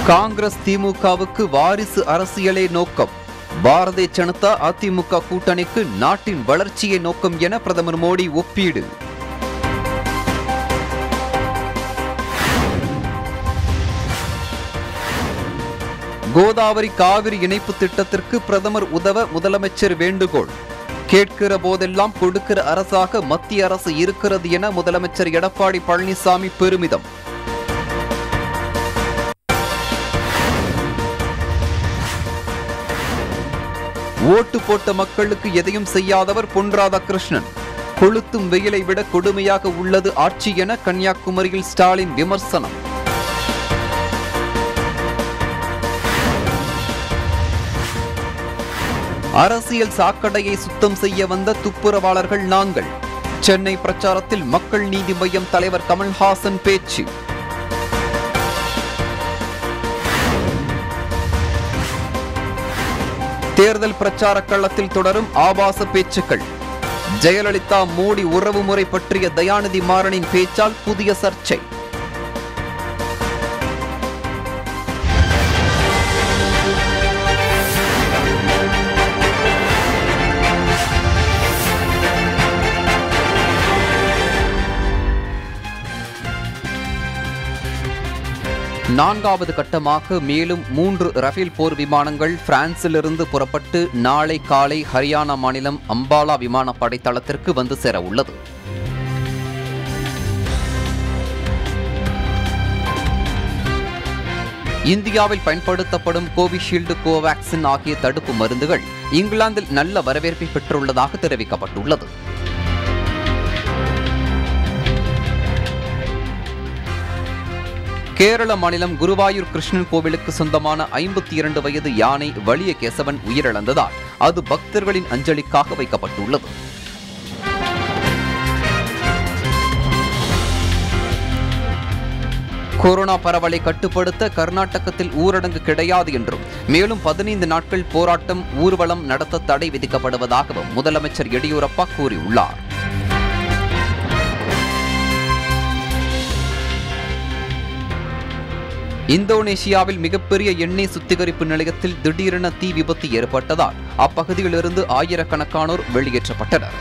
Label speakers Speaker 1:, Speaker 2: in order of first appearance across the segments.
Speaker 1: காங்கிரஸ் திமுகவுக்கு வாரிசு அரசியலே நோக்கம் பாரதிய ஜனதா அதிமுக கூட்டணிக்கு நாட்டின் வளர்ச்சியே நோக்கம் என பிரதமர் மோடி ஒப்பீடு கோதாவரி காவிரி இணைப்பு திட்டத்திற்கு பிரதமர் உதவ முதலமைச்சர் வேண்டுகோள் கேட்கிற போதெல்லாம் கொடுக்கிற அரசாக மத்திய அரசு இருக்கிறது என முதலமைச்சர் எடப்பாடி பழனிசாமி பெருமிதம் ஓட்டு போட்ட மக்களுக்கு எதையும் செய்யாதவர் பொன் ராதாகிருஷ்ணன் கொளுத்தும் வெயிலை விட கொடுமையாக உள்ளது ஆட்சி என கன்னியாகுமரியில் ஸ்டாலின் விமர்சனம் அரசியல் சாக்கடையை சுத்தம் செய்ய வந்த துப்புரவாளர்கள் நாங்கள் சென்னை பிரச்சாரத்தில் மக்கள் நீதி மய்யம் தலைவர் கமல்ஹாசன் பேச்சு தேர்தல் பிரச்சார களத்தில் தொடரும் ஆபாச பேச்சுக்கள் ஜெயலலிதா மோடி உறவுமுறை பற்றிய தயாநிதி மாறனின் பேச்சால் புதிய சர்ச்சை நான்காவது கட்டமாக மேலும் மூன்று ரஃபேல் போர் விமானங்கள் பிரான்சிலிருந்து புறப்பட்டு நாளை காலை ஹரியானா மாநிலம் அம்பாலா விமானப்படை தளத்திற்கு வந்து சேர உள்ளது இந்தியாவில் பயன்படுத்தப்படும் கோவிஷீல்டு கோவாக்சின் ஆகிய தடுப்பு மருந்துகள் இங்கிலாந்தில் நல்ல வரவேற்பை பெற்றுள்ளதாக தெரிவிக்கப்பட்டுள்ளது கேரள மாநிலம் குருவாயூர் கிருஷ்ணன் கோவிலுக்கு சொந்தமான ஐம்பத்தி இரண்டு வயது யானை வலிய கேசவன் உயிரிழந்ததால் அது பக்தர்களின் அஞ்சலிக்காக வைக்கப்பட்டுள்ளது கொரோனா பரவலை கட்டுப்படுத்த கர்நாடகத்தில் ஊரடங்கு கிடையாது என்றும் மேலும் பதினைந்து நாட்கள் போராட்டம் ஊர்வலம் நடத்த தடை விதிக்கப்படுவதாகவும் முதலமைச்சர் எடியூரப்பா கூறியுள்ளார் இந்தோனேஷியாவில் மிகப்பெரிய எண்ணெய் சுத்திகரிப்பு நிலையத்தில் திடீரென தீ விபத்து ஏற்பட்டதால் அப்பகுதியிலிருந்து ஆயிரக்கணக்கானோர் வெளியேற்றப்பட்டனர்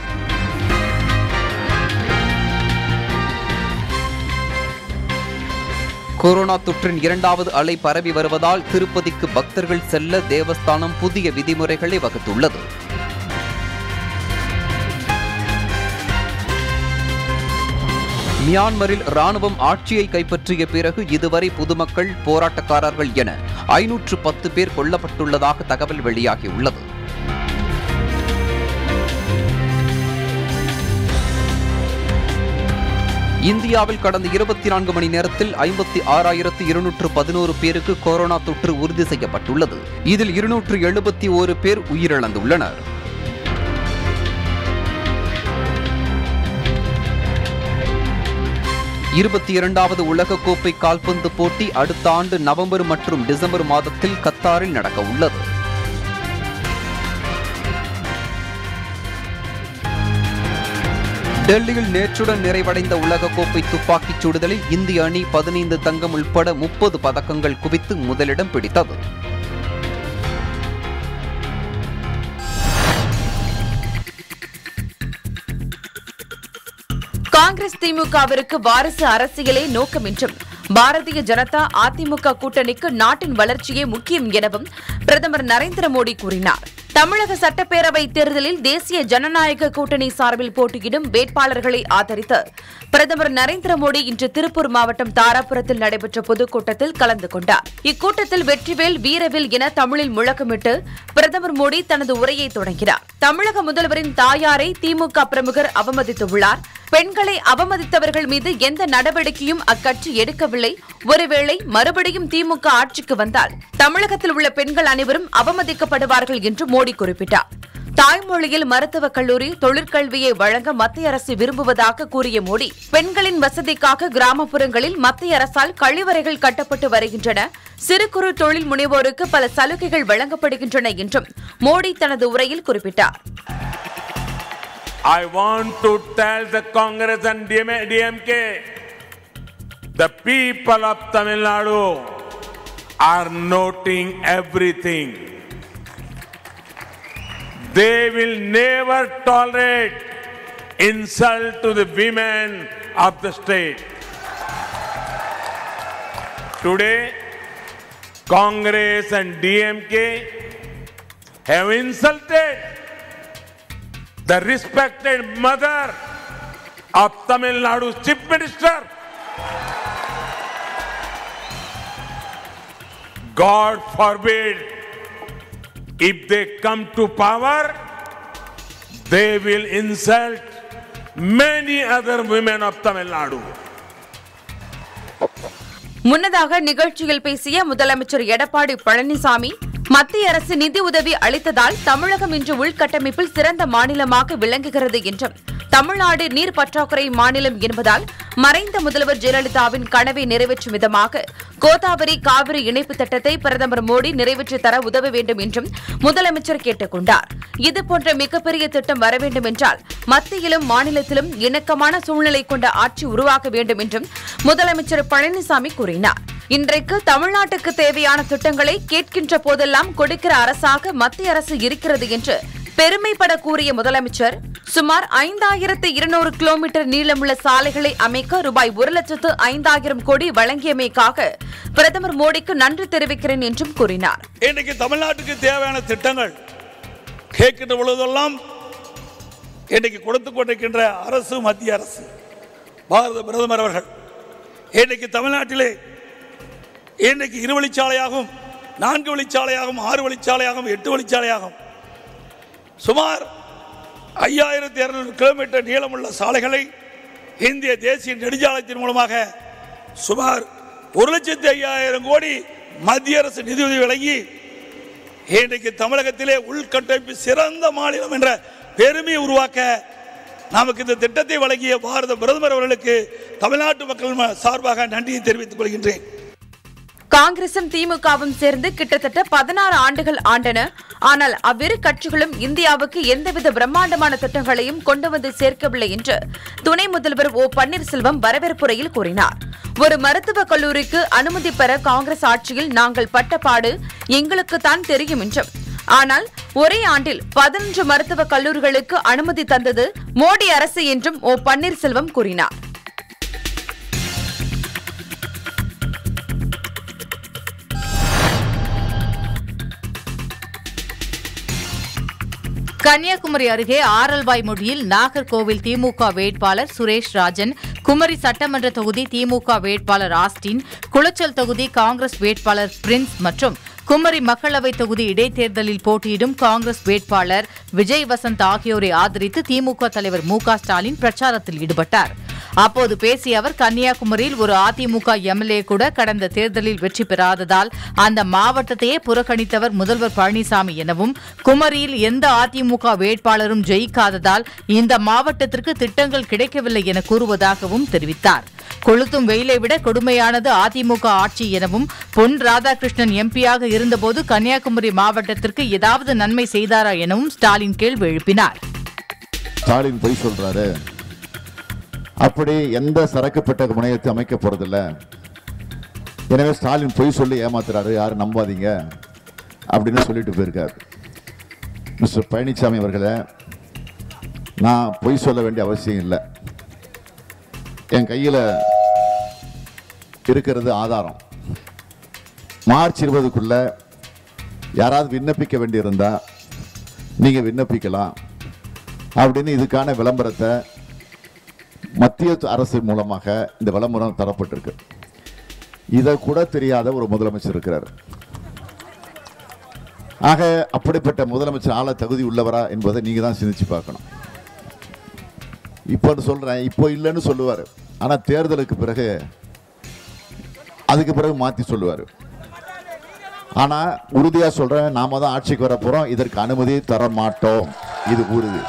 Speaker 1: கொரோனா தொற்றின் இரண்டாவது அலை பரவி வருவதால் திருப்பதிக்கு பக்தர்கள் செல்ல தேவஸ்தானம் புதிய விதிமுறைகளை வகுத்துள்ளது மியான்மரில் ராணுவம் ஆட்சியை கைப்பற்றிய பிறகு இதுவரை பொதுமக்கள் போராட்டக்காரர்கள் என ஐநூற்று பத்து பேர் கொல்லப்பட்டுள்ளதாக தகவல் வெளியாகியுள்ளது இந்தியாவில் கடந்த இருபத்தி நான்கு மணி நேரத்தில் ஐம்பத்தி ஆறாயிரத்து இருநூற்று பதினோரு பேருக்கு கொரோனா தொற்று உறுதி செய்யப்பட்டுள்ளது இதில் இருநூற்று எழுபத்தி ஓரு பேர் உயிரிழந்துள்ளனர் இருபத்தி இரண்டாவது உலகக்கோப்பை கால்பந்து போட்டி அடுத்த ஆண்டு நவம்பர் மற்றும் டிசம்பர் மாதத்தில் கத்தாரில் நடக்க உள்ளது டெல்லியில் நேற்றுடன் நிறைவடைந்த உலகக்கோப்பை துப்பாக்கிச் சுடுதலில் இந்திய அணி பதினைந்து தங்கம் உட்பட முப்பது பதக்கங்கள் குவித்து முதலிடம் பிடித்தது
Speaker 2: காங்கிரஸ் திமுகவிற்கு வாரிசு அரசியலே நோக்கம் என்றும் பாரதிய ஜனதா அதிமுக கூட்டணிக்கு நாட்டின் வளர்ச்சியே முக்கியம் எனவும் பிரதமர் நரேந்திர மோடி கூறினார் தமிழக சட்டப்பேரவை தேர்தலில் தேசிய ஜனநாயக கூட்டணி சார்பில் போட்டியிடும் வேட்பாளர்களை ஆதரித்து பிரதமர் நரேந்திர மோடி இன்று திருப்பூர் மாவட்டம் தாராபுரத்தில் நடைபெற்ற பொதுக்கூட்டத்தில் கலந்து கொண்டார் இக்கூட்டத்தில் வெற்றிவேல் வீரவேல் என தமிழில் முழக்கமிட்டு பிரதமர் மோடி தனது உரையை தொடங்கினார் தமிழக முதல்வரின் தாயாரை திமுக பிரமுகர் அவமதித்துள்ளார் பெண்களை அவமதித்தவர்கள் மீது எந்த நடவடிக்கையும் அக்கட்சி எடுக்கவில்லை ஒருவேளை மறுபடியும் திமுக ஆட்சிக்கு வந்தால் தமிழகத்தில் உள்ள பெண்கள் அனைவரும் அவமதிக்கப்படுவார்கள் என்று மோடி குறிப்பிட்டார் தாய்மொழியில் மருத்துவக் கல்லூரி தொழிற்கல்வியை வழங்க மத்திய அரசு விரும்புவதாக கூறிய மோடி பெண்களின் வசதிக்காக கிராமப்புறங்களில் மத்திய அரசால் கழிவறைகள் கட்டப்பட்டு வருகின்றன சிறு குறு தொழில் முனைவோருக்கு பல சலுகைகள் வழங்கப்படுகின்றன என்றும் மோடி தனது உரையில் குறிப்பிட்டார்
Speaker 3: I want to tell the Congress and DMK, the people of Tamil Nadu, are noting everything. They will never tolerate insult to the women of the state. Today, Congress and DMK have insulted the respected mother of Tamil Nadu's chief minister. God forbid, if they come to power, they will insult many other women of Tamil Nadu.
Speaker 2: முன்னதாக நிகழ்ச்சியில் பேசிய முதலமைச்சர் எடப்பாடி பழனிசாமி மத்திய அரசு நிதி உதவி அளித்ததால் தமிழகம் இன்று உள்கட்டமைப்பில் சிறந்த மாநிலமாக விளங்குகிறது என்றும் தமிழ்நாடு நீர் பற்றாக்குறை மாநிலம் என்பதால் மறைந்த முதல்வர் ஜெயலலிதாவின் கனவை நிறைவேற்றும் விதமாக கோதாவரி காவிரி இணைப்பு திட்டத்தை பிரதமர் மோடி நிறைவேற்றித் தர உதவ வேண்டும் என்றும் முதலமைச்சர் கேட்டுக் கொண்டார் இதுபோன்ற மிகப்பெரிய திட்டம் வர வேண்டும் என்றால் மத்தியிலும் மாநிலத்திலும் இணக்கமான சூழ்நிலை கொண்ட ஆட்சி உருவாக வேண்டும் என்றும் முதலமைச்சர் பழனிசாமி கூறினார் இன்றைக்கு தமிழ்நாட்டுக்கு தேவையான திட்டங்களை கேட்கின்ற போதெல்லாம் கொடுக்கிற அரசாக மத்திய அரசு இருக்கிறது என்று பெருமைப்பட கூறிய முதலமைச்சர் சுமார் ஐந்தாயிரத்து இருநூறு கிலோமீட்டர் நீளமுள்ள சாலைகளை அமைக்க ரூபாய் ஒரு லட்சத்து ஐந்தாயிரம் கோடி வழங்கியமைக்காக பிரதமர் மோடிக்கு நன்றி தெரிவிக்கிறேன் என்றும் கூறினார்
Speaker 4: இன்னைக்கு தமிழ்நாட்டுக்கு தேவையான திட்டங்கள் கேட்கின்ற பொழுதெல்லாம் இன்னைக்கு கொடுத்து கொண்டிருக்கின்ற அரசு மத்திய அரசு பாரத பிரதமர் அவர்கள் இன்னைக்கு தமிழ்நாட்டிலே இன்னைக்கு இரு வழிச்சாலையாகும் நான்கு வழிச்சாலையாகும் ஆறு வழிச்சாலையாகும் எட்டு வழிச்சாலையாகும் சுமார் ஐயாயிரத்தி இருநூறு கிலோமீட்டர் நீளமுள்ள சாலைகளை இந்திய தேசிய நெடுஞ்சாலைத்தின் மூலமாக சுமார் ஒரு லட்சத்தி ஐயாயிரம் கோடி மத்திய அரசு நிதியுதவி வழங்கி இன்றைக்கு தமிழகத்திலே உள்கட்டமைப்பு சிறந்த மாநிலம் என்ற பெருமையை உருவாக்க நமக்கு இந்த திட்டத்தை வழங்கிய பாரத பிரதமர் அவர்களுக்கு தமிழ்நாட்டு மக்கள் ம- சார்பாக நன்றியை தெரிவித்துக் கொள்கின்றேன்
Speaker 2: காங்கிரசும் திமுகவும் சேர்ந்து கிட்டத்தட்ட பதினாறு ஆண்டுகள் ஆண்டன ஆனால் அவ்விரு கட்சிகளும் இந்தியாவுக்கு எந்தவித பிரம்மாண்டமான திட்டங்களையும் கொண்டு வந்து சேர்க்கவில்லை என்று துணை முதல்வர் ஓ பன்னீர்செல்வம் வரவேற்புரையில் கூறினார் ஒரு மருத்துவக் கல்லூரிக்கு அனுமதி பெற காங்கிரஸ் ஆட்சியில் நாங்கள் பட்ட பாடு எங்களுக்குத்தான் தெரியும் என்றும் ஆனால் ஒரே ஆண்டில் பதினொன்று மருத்துவக் கல்லூரிகளுக்கு அனுமதி தந்தது மோடி அரசு என்றும் ஓ பன்னீர்செல்வம் கூறினார்
Speaker 5: கன்னியாகுமரி அருகே ஆரல்வாய்மொழியில் நாகர்கோவில் திமுக வேட்பாளர் சுரேஷ் ராஜன் குமரி சட்டமன்ற தொகுதி திமுக வேட்பாளர் ஆஸ்டின் குளச்சல் தொகுதி காங்கிரஸ் வேட்பாளர் பிரின்ஸ் மற்றும் குமரி மக்களவைத் தொகுதி இடைத்தேர்தலில் போட்டியிடும் காங்கிரஸ் வேட்பாளர் விஜய் வசந்த் ஆகியோரை ஆதரித்து திமுக தலைவர் மு க ஸ்டாலின் பிரச்சாரத்தில் ஈடுபட்டார் அப்போது பேசிய அவர் கன்னியாகுமரியில் ஒரு அதிமுக எம்எல்ஏ கூட கடந்த தேர்தலில் வெற்றி பெறாததால் அந்த மாவட்டத்தையே புறக்கணித்தவர் முதல்வர் பழனிசாமி எனவும் குமரியில் எந்த அதிமுக வேட்பாளரும் ஜெயிக்காததால் இந்த மாவட்டத்திற்கு திட்டங்கள் கிடைக்கவில்லை என கூறுவதாகவும் தெரிவித்தார் கொளுத்தும் வெயிலை விட கொடுமையானது அதிமுக ஆட்சி எனவும் பொன் ராதாகிருஷ்ணன் எம்பியாக இருந்தபோது கன்னியாகுமரி மாவட்டத்திற்கு ஏதாவது நன்மை செய்தாரா எனவும் ஸ்டாலின் கேள்வி எழுப்பினார்
Speaker 6: ஸ்டாலின் பொய் சொல்றாரு அப்படி எந்த சரக்கு பெட்டக முனையத்தை அமைக்க போறதில்ல எனவே ஸ்டாலின் பொய் சொல்லி ஏமாத்துறாரு யாரும் நம்பாதீங்க அப்படின்னு சொல்லிட்டு போயிருக்காரு மிஸ்டர் பழனிசாமி அவர்களே நான் பொய் சொல்ல வேண்டிய அவசியம் இல்லை என் கையில் இருக்கிறது ஆதாரம் மார்ச் இருபதுக்குள்ள யாராவது விண்ணப்பிக்க வேண்டியிருந்தா நீங்கள் விண்ணப்பிக்கலாம் அப்படின்னு இதுக்கான விளம்பரத்தை மத்திய அரசு மூலமாக இந்த விளம்பரம் தரப்பட்டிருக்கு இதை கூட தெரியாத ஒரு முதலமைச்சர் இருக்கிறார் ஆக அப்படிப்பட்ட முதலமைச்சர் ஆள தகுதி உள்ளவரா என்பதை நீங்க தான் சிந்திச்சு பார்க்கணும் இப்போ சொல்றேன் இப்போ இல்லைன்னு சொல்லுவார் ஆனா தேர்தலுக்கு பிறகு அதுக்கு பிறகு மாத்தி சொல்லுவார் ஆனா உறுதியா சொல்றேன் நாம தான் ஆட்சிக்கு வர போறோம் இதற்கு அனுமதி தர மாட்டோம் இது உறுதி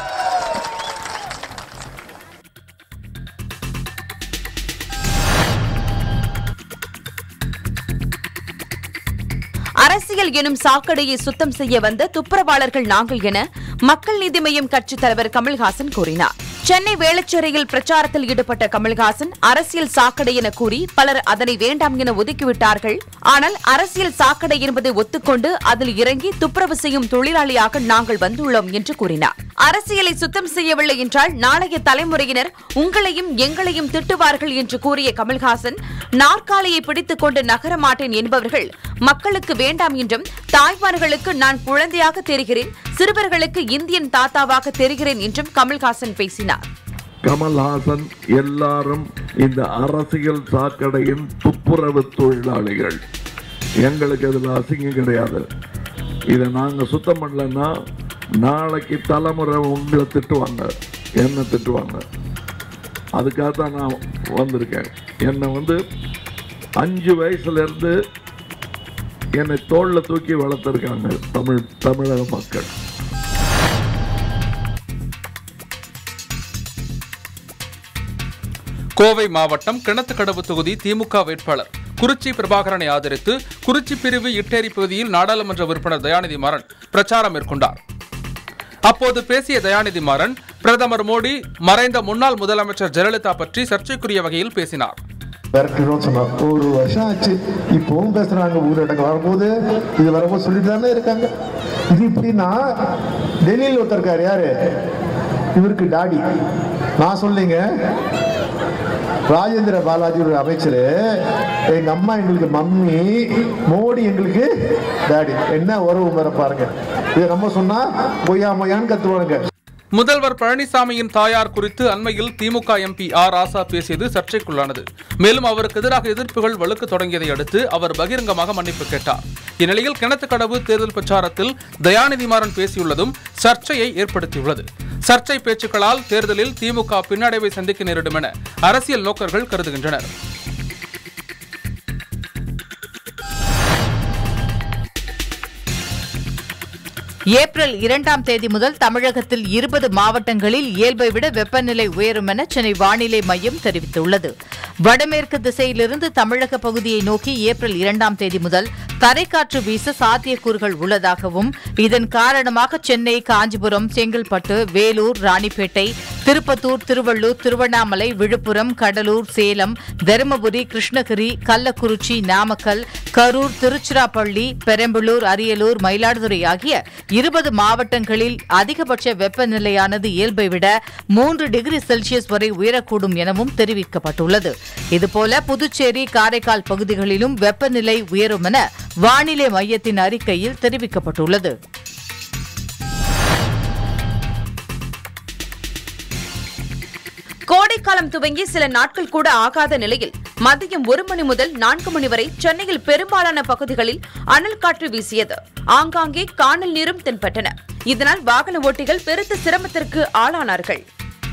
Speaker 2: அரசியல் எனும் சாக்கடையை சுத்தம் செய்ய வந்த துப்புரவாளர்கள் நாங்கள் என மக்கள் நீதி மய்யம் கட்சித் தலைவர் கமல்ஹாசன் கூறினார் சென்னை வேளச்சேரியில் பிரச்சாரத்தில் ஈடுபட்ட கமல்ஹாசன் அரசியல் சாக்கடை என கூறி பலர் அதனை வேண்டாம் என ஒதுக்கிவிட்டார்கள் ஆனால் அரசியல் சாக்கடை என்பதை ஒத்துக்கொண்டு அதில் இறங்கி துப்புரவு செய்யும் தொழிலாளியாக நாங்கள் வந்துள்ளோம் என்று கூறினார் அரசியலை சுத்தம் செய்யவில்லை என்றால் நாளைய தலைமுறையினர் உங்களையும் எங்களையும் திட்டுவார்கள் என்று கூறிய கமல்ஹாசன் நாற்காலியை பிடித்துக் கொண்டு நகர மாட்டேன் என்பவர்கள் மக்களுக்கு வேண்டாம் என்றும் தாய்மார்களுக்கு நான் குழந்தையாக தெரிகிறேன் சிறுவர்களுக்கு இந்தியன் தாத்தாவாக தெரிகிறேன் என்றும் கமல்ஹாசன் பேசினார்
Speaker 7: கமல்ஹாசன் எல்லாரும் இந்த அரசியல் சாக்கடையின் துப்புரவு தொழிலாளிகள் எங்களுக்கு இதுல அசிங்கம் கிடையாது இதை நாங்க சுத்தம் பண்ணலன்னா நாளைக்கு தலைமுறை உங்களை திட்டுவாங்க என்ன திட்டுவாங்க அதுக்காக தான் நான் வந்திருக்கேன் என்னை வந்து அஞ்சு வயசுல இருந்து என்னை தோல்ல தூக்கி வளர்த்துருக்காங்க தமிழ் தமிழக மக்கள்
Speaker 8: கோவை மாவட்டம் கிணத்துக்கடவு தொகுதி திமுக வேட்பாளர் குறிச்சி பிரபாகரனை ஆதரித்து குறிச்சி பிரிவு இட்டேரி பகுதியில் நாடாளுமன்ற உறுப்பினர் தயாநிதி மாறன் பிரச்சாரம் மேற்கொண்டார் அப்போது பேசிய தயாநிதி மாறன் பிரதமர் மோடி மறைந்த முன்னாள் முதலமைச்சர் ஜெயலலிதா பற்றி சர்ச்சைக்குரிய வகையில் பேசினார்
Speaker 9: விரட்டணும்னு சொன்னார் ஒரு வருஷம் ஆச்சு இப்பவும் பேசுறாங்க ஊரடங்கு வரும்போது இது வரும்போது சொல்லிட்டு தானே இருக்காங்க இது இப்படின்னா டெல்லியில் ஒருத்தர் இருக்காரு யாரு இவருக்கு டாடி நான் சொல்லிங்க ராஜேந்திர பாலாஜி ஒரு அமைச்சர் எங்க அம்மா எங்களுக்கு மம்மி மோடி எங்களுக்கு டாடி என்ன உறவு முறை பாருங்க இதை நம்ம சொன்னா பொய்யா மொய்யான்னு கத்துவானுங்க
Speaker 8: முதல்வர் பழனிசாமியின் தாயார் குறித்து அண்மையில் திமுக எம்பி ஆர் ராசா பேசியது சர்ச்சைக்குள்ளானது மேலும் அவருக்கு எதிராக எதிர்ப்புகள் வலுக்க தொடங்கியதை அடுத்து அவர் பகிரங்கமாக மன்னிப்பு கேட்டார் இந்நிலையில் கிணத்துக்கடவு தேர்தல் பிரச்சாரத்தில் தயாநிதி மாறன் பேசியுள்ளதும் சர்ச்சையை ஏற்படுத்தியுள்ளது சர்ச்சை பேச்சுக்களால் தேர்தலில் திமுக பின்னடைவை சந்திக்க நேரிடும் என அரசியல் நோக்கர்கள் கருதுகின்றனர்
Speaker 5: ஏப்ரல் இரண்டாம் தேதி முதல் தமிழகத்தில் இருபது மாவட்டங்களில் இயல்பை விட வெப்பநிலை உயரும் என சென்னை வானிலை மையம் தெரிவித்துள்ளது வடமேற்கு திசையிலிருந்து தமிழக பகுதியை நோக்கி ஏப்ரல் இரண்டாம் தேதி முதல் தரைக்காற்று வீச சாத்தியக்கூறுகள் உள்ளதாகவும் இதன் காரணமாக சென்னை காஞ்சிபுரம் செங்கல்பட்டு வேலூர் ராணிப்பேட்டை திருப்பத்தூர் திருவள்ளூர் திருவண்ணாமலை விழுப்புரம் கடலூர் சேலம் தருமபுரி கிருஷ்ணகிரி கள்ளக்குறிச்சி நாமக்கல் கரூர் திருச்சிராப்பள்ளி பெரம்பலூர் அரியலூர் மயிலாடுதுறை ஆகிய இருபது மாவட்டங்களில் அதிகபட்ச வெப்பநிலையானது இயல்பை விட மூன்று டிகிரி செல்சியஸ் வரை உயரக்கூடும் எனவும் தெரிவிக்கப்பட்டுள்ளது இதுபோல புதுச்சேரி காரைக்கால் பகுதிகளிலும் வெப்பநிலை உயரும் என வானிலை மையத்தின் அறிக்கையில் தெரிவிக்கப்பட்டுள்ளது
Speaker 2: கோடைக்காலம் துவங்கி சில நாட்கள் கூட ஆகாத நிலையில் மதியம் ஒரு மணி முதல் நான்கு மணி வரை சென்னையில் பெரும்பாலான பகுதிகளில் அனல் காற்று வீசியது ஆங்காங்கே காணல் நீரும் தென்பட்டன இதனால் வாகன ஓட்டிகள் பெருத்த சிரமத்திற்கு ஆளானார்கள்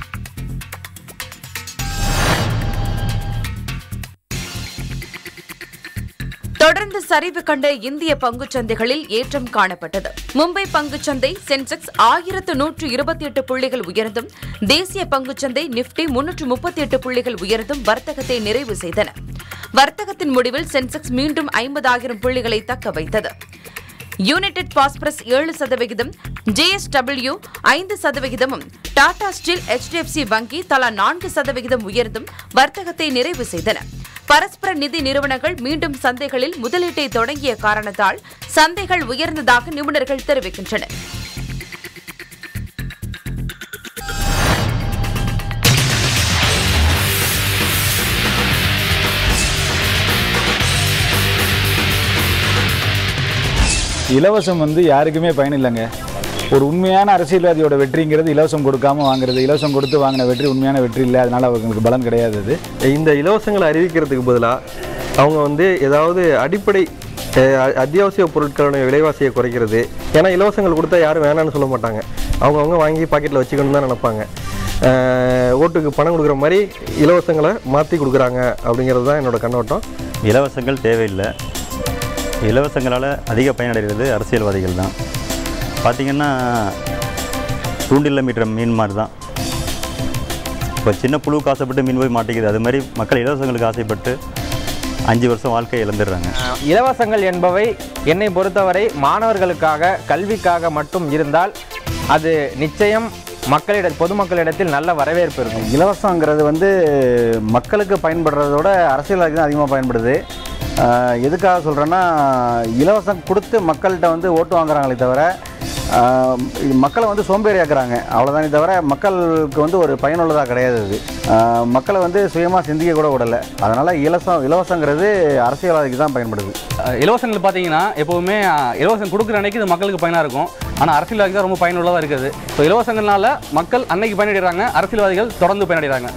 Speaker 2: தொடர்ந்து சரிவு கண்ட இந்திய பங்குச் சந்தைகளில் ஏற்றம் காணப்பட்டது மும்பை பங்குச் சந்தை சென்செக்ஸ் ஆயிரத்து நூற்று இருபத்தி எட்டு புள்ளிகள் உயர்ந்தும் தேசிய பங்குச் சந்தை நிப்டி முன்னூற்று முப்பத்தி எட்டு புள்ளிகள் உயர்ந்தும் வர்த்தகத்தை நிறைவு செய்தன வர்த்தகத்தின் முடிவில் சென்செக்ஸ் மீண்டும் ஐம்பதாயிரம் புள்ளிகளை தக்க வைத்தது யுனைடெட் பாஸ்பரஸ் ஏழு சதவிகிதம் ஜேஎஸ்டபிள்யூ ஐந்து சதவிகிதமும் டாடா ஸ்டீல் எச்டிஎஃப்சி வங்கி தலா நான்கு சதவிகிதம் உயர்ந்தும் வர்த்தகத்தை நிறைவு செய்தன பரஸ்பர நிதி நிறுவனங்கள் மீண்டும் சந்தைகளில் முதலீட்டை தொடங்கிய காரணத்தால் சந்தைகள் உயர்ந்ததாக நிபுணர்கள் தெரிவிக்கின்றனர்
Speaker 10: இலவசம் வந்து யாருக்குமே பயனில்லைங்க ஒரு உண்மையான அரசியல்வாதியோட வெற்றிங்கிறது இலவசம் கொடுக்காம வாங்குறது இலவசம் கொடுத்து வாங்கின வெற்றி உண்மையான வெற்றி இல்லை அதனால அவங்களுக்கு பலன் கிடையாது அது
Speaker 11: இந்த இலவசங்களை அறிவிக்கிறதுக்கு பதிலாக அவங்க வந்து ஏதாவது அடிப்படை அஹ், அ- அத்தியாவசிய பொருட்களுடைய விலைவாசியை குறைக்கிறது ஏன்னா இலவசங்கள் கொடுத்தா யாரும் வேணாம்னு சொல்ல மாட்டாங்க அவங்கவுங்க வாங்கி பாக்கெட்டில் வச்சுக்கணும் தான் நினைப்பாங்க அஹ், ஓட்டுக்கு பணம் கொடுக்குற மாதிரி இலவசங்களை மாற்றி கொடுக்குறாங்க அப்படிங்கிறது தான் என்னோட கண்ணோட்டம்
Speaker 12: இலவசங்கள் தேவையில்லை இலவசங்களால் அதிக பயனடைகிறது அரசியல்வாதிகள் தான் பார்த்திங்கன்னா தூண்டில் மீட்டுற மீன் மாதிரி தான் இப்போ சின்ன புழுவுக்கு ஆசைப்பட்டு மீன் போய் மாட்டேங்குது அது மாதிரி மக்கள் இலவசங்களுக்கு ஆசைப்பட்டு அஞ்சு வருஷம் வாழ்க்கையை இழந்துடுறாங்க
Speaker 13: இலவசங்கள் என்பவை என்னை பொறுத்தவரை மாணவர்களுக்காக கல்விக்காக மட்டும் இருந்தால் அது நிச்சயம் மக்களிட பொதுமக்களிடத்தில் நல்ல வரவேற்பு இருக்கும்
Speaker 10: இலவசங்கிறது வந்து மக்களுக்கு பயன்படுறதோட அரசியல்வாதிக்கு தான் அதிகமாக பயன்படுது ஆஹ் எதுக்காக சொல்கிறேன்னா இலவசம் கொடுத்து மக்கள்கிட்ட வந்து ஓட்டு வாங்குறாங்களே தவிர ஆஹ் இது மக்களை வந்து சோம்பேறியாக்குறாங்க அவ்வளோதானே தவிர மக்களுக்கு வந்து ஒரு பயனுள்ளதாக கிடையாது அது ஆஹ் மக்களை வந்து சுயமாக சிந்திக்க கூட விடலை அதனால் இலவசம் இலவசங்கிறது அரசியல்வாதிக்கு தான் பயன்படுது
Speaker 14: இலவசங்கள் பார்த்தீங்கன்னா எப்போவுமே அஹ், இலவசம் கொடுக்குற அன்னைக்கு இது மக்களுக்கு பயனாக இருக்கும் ஆனால் அரசியல்வாதிக்கு தான் ரொம்ப பயனுள்ளதாக இருக்குது ஸோ இலவசங்கள்னால மக்கள் அன்னைக்கு பயனடைகிறாங்க அரசியல்வாதிகள் தொடர்ந்து பயனடைகிறாங்க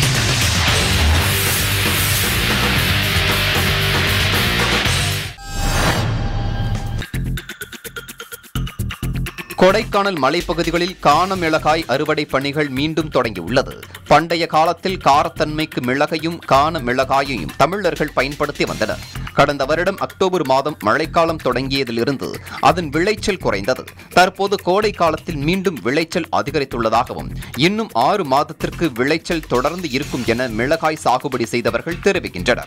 Speaker 1: கொடைக்கானல் மலைப்பகுதிகளில் காண மிளகாய் அறுவடை பணிகள் மீண்டும் தொடங்கியுள்ளது பண்டைய காலத்தில் காரத்தன்மைக்கு மிளகையும் காண மிளகாயையும் தமிழர்கள் பயன்படுத்தி வந்தனர் கடந்த வருடம் அக்டோபர் மாதம் மழைக்காலம் தொடங்கியதிலிருந்து அதன் விளைச்சல் குறைந்தது தற்போது கோடை காலத்தில் மீண்டும் விளைச்சல் அதிகரித்துள்ளதாகவும் இன்னும் ஆறு மாதத்திற்கு விளைச்சல் தொடர்ந்து இருக்கும் என மிளகாய் சாகுபடி செய்தவர்கள் தெரிவிக்கின்றனர்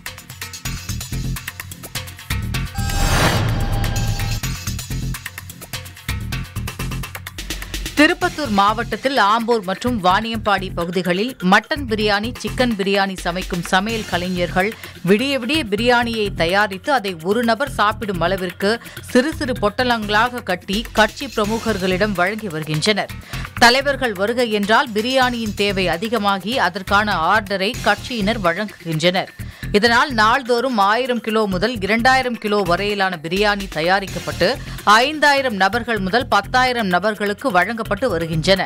Speaker 5: திருப்பத்தூர் மாவட்டத்தில் ஆம்பூர் மற்றும் வாணியம்பாடி பகுதிகளில் மட்டன் பிரியாணி சிக்கன் பிரியாணி சமைக்கும் சமையல் கலைஞர்கள் விடிய விடிய பிரியாணியை தயாரித்து அதை ஒரு நபர் சாப்பிடும் அளவிற்கு சிறு சிறு பொட்டலங்களாக கட்டி கட்சி பிரமுகர்களிடம் வழங்கி வருகின்றனர் தலைவர்கள் வருகை என்றால் பிரியாணியின் தேவை அதிகமாகி அதற்கான ஆர்டரை கட்சியினர் வழங்குகின்றனர் இதனால் நாள்தோறும் ஆயிரம் கிலோ முதல் இரண்டாயிரம் கிலோ வரையிலான பிரியாணி தயாரிக்கப்பட்டு ஐந்தாயிரம் நபர்கள் முதல் பத்தாயிரம் நபர்களுக்கு வழங்கப்பட்டு வருகின்றன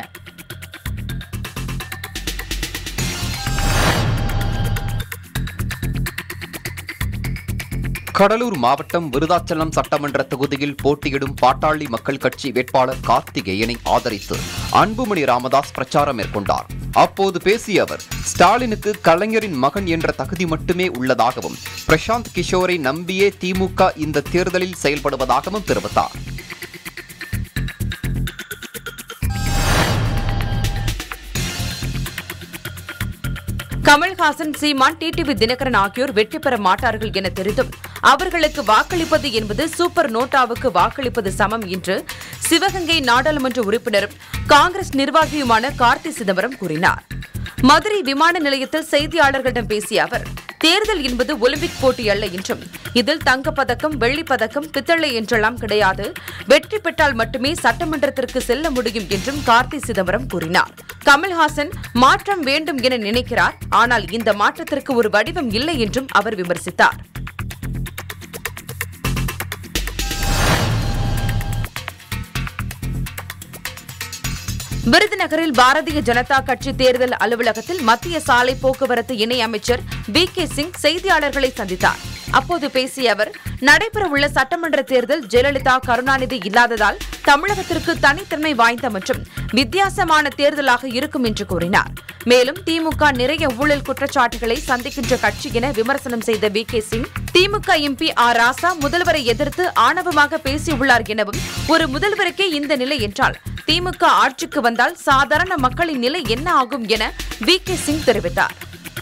Speaker 1: கடலூர் மாவட்டம் விருதாச்சலம் சட்டமன்ற தொகுதியில் போட்டியிடும் பாட்டாளி மக்கள் கட்சி வேட்பாளர் கார்த்திகேயனை ஆதரித்து அன்புமணி ராமதாஸ் பிரச்சாரம் மேற்கொண்டார் அப்போது பேசிய அவர் ஸ்டாலினுக்கு கலைஞரின் மகன் என்ற தகுதி மட்டுமே உள்ளதாகவும் பிரசாந்த் கிஷோரை நம்பியே திமுக இந்த தேர்தலில் செயல்படுவதாகவும் தெரிவித்தார்
Speaker 2: கமல்ஹாசன் சீமான் டிடிவி தினகரன் ஆகியோர் வெற்றி பெற மாட்டார்கள் என தெரிந்தும் அவர்களுக்கு வாக்களிப்பது என்பது சூப்பர் நோட்டாவுக்கு வாக்களிப்பது சமம் என்று சிவகங்கை நாடாளுமன்ற உறுப்பினரும் காங்கிரஸ் நிர்வாகியுமான கார்த்தி சிதம்பரம் கூறினார் மதுரை விமான நிலையத்தில் செய்தியாளர்களிடம் பேசிய அவர் தேர்தல் என்பது ஒலிம்பிக் போட்டி அல்ல என்றும் இதில் தங்கப்பதக்கம் வெள்ளிப் பதக்கம் பித்தளை என்றெல்லாம் கிடையாது வெற்றி பெற்றால் மட்டுமே சட்டமன்றத்திற்கு செல்ல முடியும் என்றும் கார்த்தி சிதம்பரம் கூறினார் கமல்ஹாசன் மாற்றம் வேண்டும் என நினைக்கிறார் ஆனால் இந்த மாற்றத்திற்கு ஒரு வடிவம் இல்லை என்றும் அவர் விமர்சித்தார் விருதுநகரில் பாரதிய ஜனதா கட்சி தேர்தல் அலுவலகத்தில் மத்திய சாலை போக்குவரத்து இணை அமைச்சர் வி கே சிங் செய்தியாளர்களை சந்தித்தார் அப்போது பேசிய அவர் நடைபெறவுள்ள சட்டமன்ற தேர்தல் ஜெயலலிதா கருணாநிதி இல்லாததால் தமிழகத்திற்கு தனித்தன்மை வாய்ந்த மற்றும் வித்தியாசமான தேர்தலாக இருக்கும் என்று கூறினார் மேலும் திமுக நிறைய ஊழல் குற்றச்சாட்டுகளை சந்திக்கின்ற கட்சி என விமர்சனம் செய்த V K Singh DMK MP R Raja முதல்வரை எதிர்த்து ஆணவமாக பேசியுள்ளார் எனவும் ஒரு முதல்வருக்கே இந்த நிலை என்றால் திமுக ஆட்சிக்கு வந்தால் சாதாரண மக்களின் நிலை என்ன ஆகும் என வி கே சிங் தெரிவித்தார்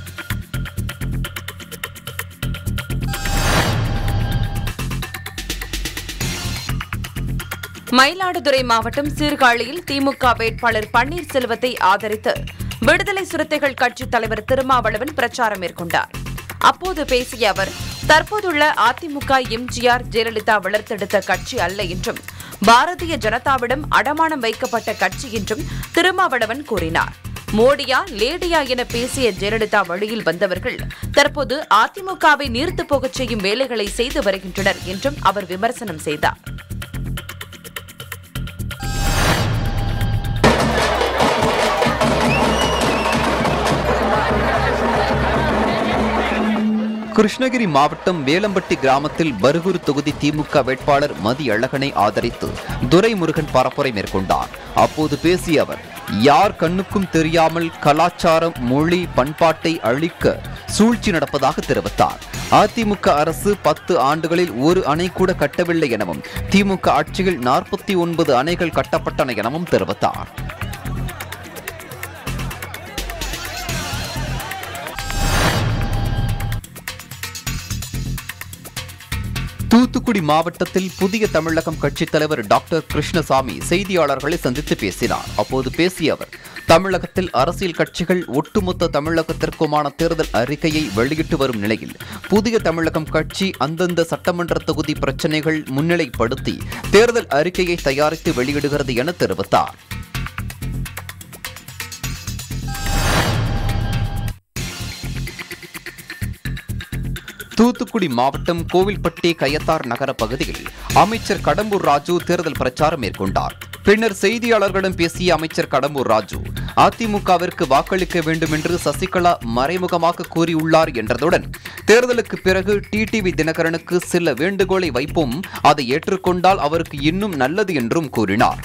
Speaker 2: மயிலாடுதுறை மாவட்டம் சீர்காழியில் திமுக வேட்பாளர் பன்னீர்செல்வத்தை ஆதரித்து விடுதலை சிறுத்தைகள் கட்சித் தலைவர் திருமாவளவன் பிரச்சாரம் மேற்கொண்டார் அப்போது பேசிய அவர் தற்போதுள்ள அதிமுக எம்ஜிஆர் ஜெயலலிதா வளர்த்தெடுத்த கட்சி அல்ல என்றும் பாரதிய ஜனதாவிடம் அடமானம் வைக்கப்பட்ட கட்சி என்றும் திருமாவளவன் கூறினார் மோடியா லேடியா என பேசிய ஜெயலலிதா வழியில் வந்தவர்கள் தற்போது அதிமுகவை நீர்த்து போகச் செய்யும் வேலைகளை செய்து வருகின்றனர் என்றும் அவர் விமர்சனம் செய்தார்
Speaker 1: கிருஷ்ணகிரி மாவட்டம் வேலம்பட்டி கிராமத்தில் பருகூர் தொகுதி திமுக வேட்பாளர் மதி அழகனை ஆதரித்து துரைமுருகன் பரப்புரை மேற்கொண்டார் அப்போது பேசிய அவர் யார் கண்ணுக்கும் தெரியாமல் கலாச்சாரம் மொழி பண்பாட்டை அழிக்க சூழ்ச்சி நடப்பதாக தெரிவித்தார் அதிமுக அரசு பத்து ஆண்டுகளில் ஒரு அணை கூட கட்டவில்லை எனவும் திமுக ஆட்சியில் நாற்பத்தி ஒன்பது அணைகள் கட்டப்பட்டன எனவும் தெரிவித்தார் தூத்துக்குடி மாவட்டத்தில் புதிய தமிழகம் கட்சித் தலைவர் டாக்டர் கிருஷ்ணசாமி செய்தியாளர்களை சந்தித்து பேசினார் அப்போது பேசிய அவர் தமிழகத்தில் அரசியல் கட்சிகள் ஒட்டுமொத்த தமிழகத்திற்குமான தேர்தல் அறிக்கையை வெளியிட்டு வரும் நிலையில் புதிய தமிழகம் கட்சி அந்தந்த சட்டமன்ற தொகுதி பிரச்சினைகள் முன்னிலைப்படுத்தி தேர்தல் அறிக்கையை தயாரித்து வெளியிடுகிறது என தெரிவித்தார் தூத்துக்குடி மாவட்டம் கோவில்பட்டி கயத்தார் நகர பகுதியில் அமைச்சர் கடம்பூர் ராஜு தேர்தல் பிரச்சாரம் மேற்கொண்டார் பின்னர் செய்தியாளர்களிடம் பேசிய அமைச்சர் கடம்பூர் ராஜு அதிமுகவிற்கு வாக்களிக்க வேண்டும் என்று சசிகலா மறைமுகமாக கூறியுள்ளார் என்றதுடன் தேர்தலுக்கு பிறகு டிடிவி தினகரனுக்கு சில வேண்டுகோளை வைப்போம் அதை ஏற்றுக்கொண்டால் அவருக்கு இன்னும் நல்லது என்றும் கூறினார்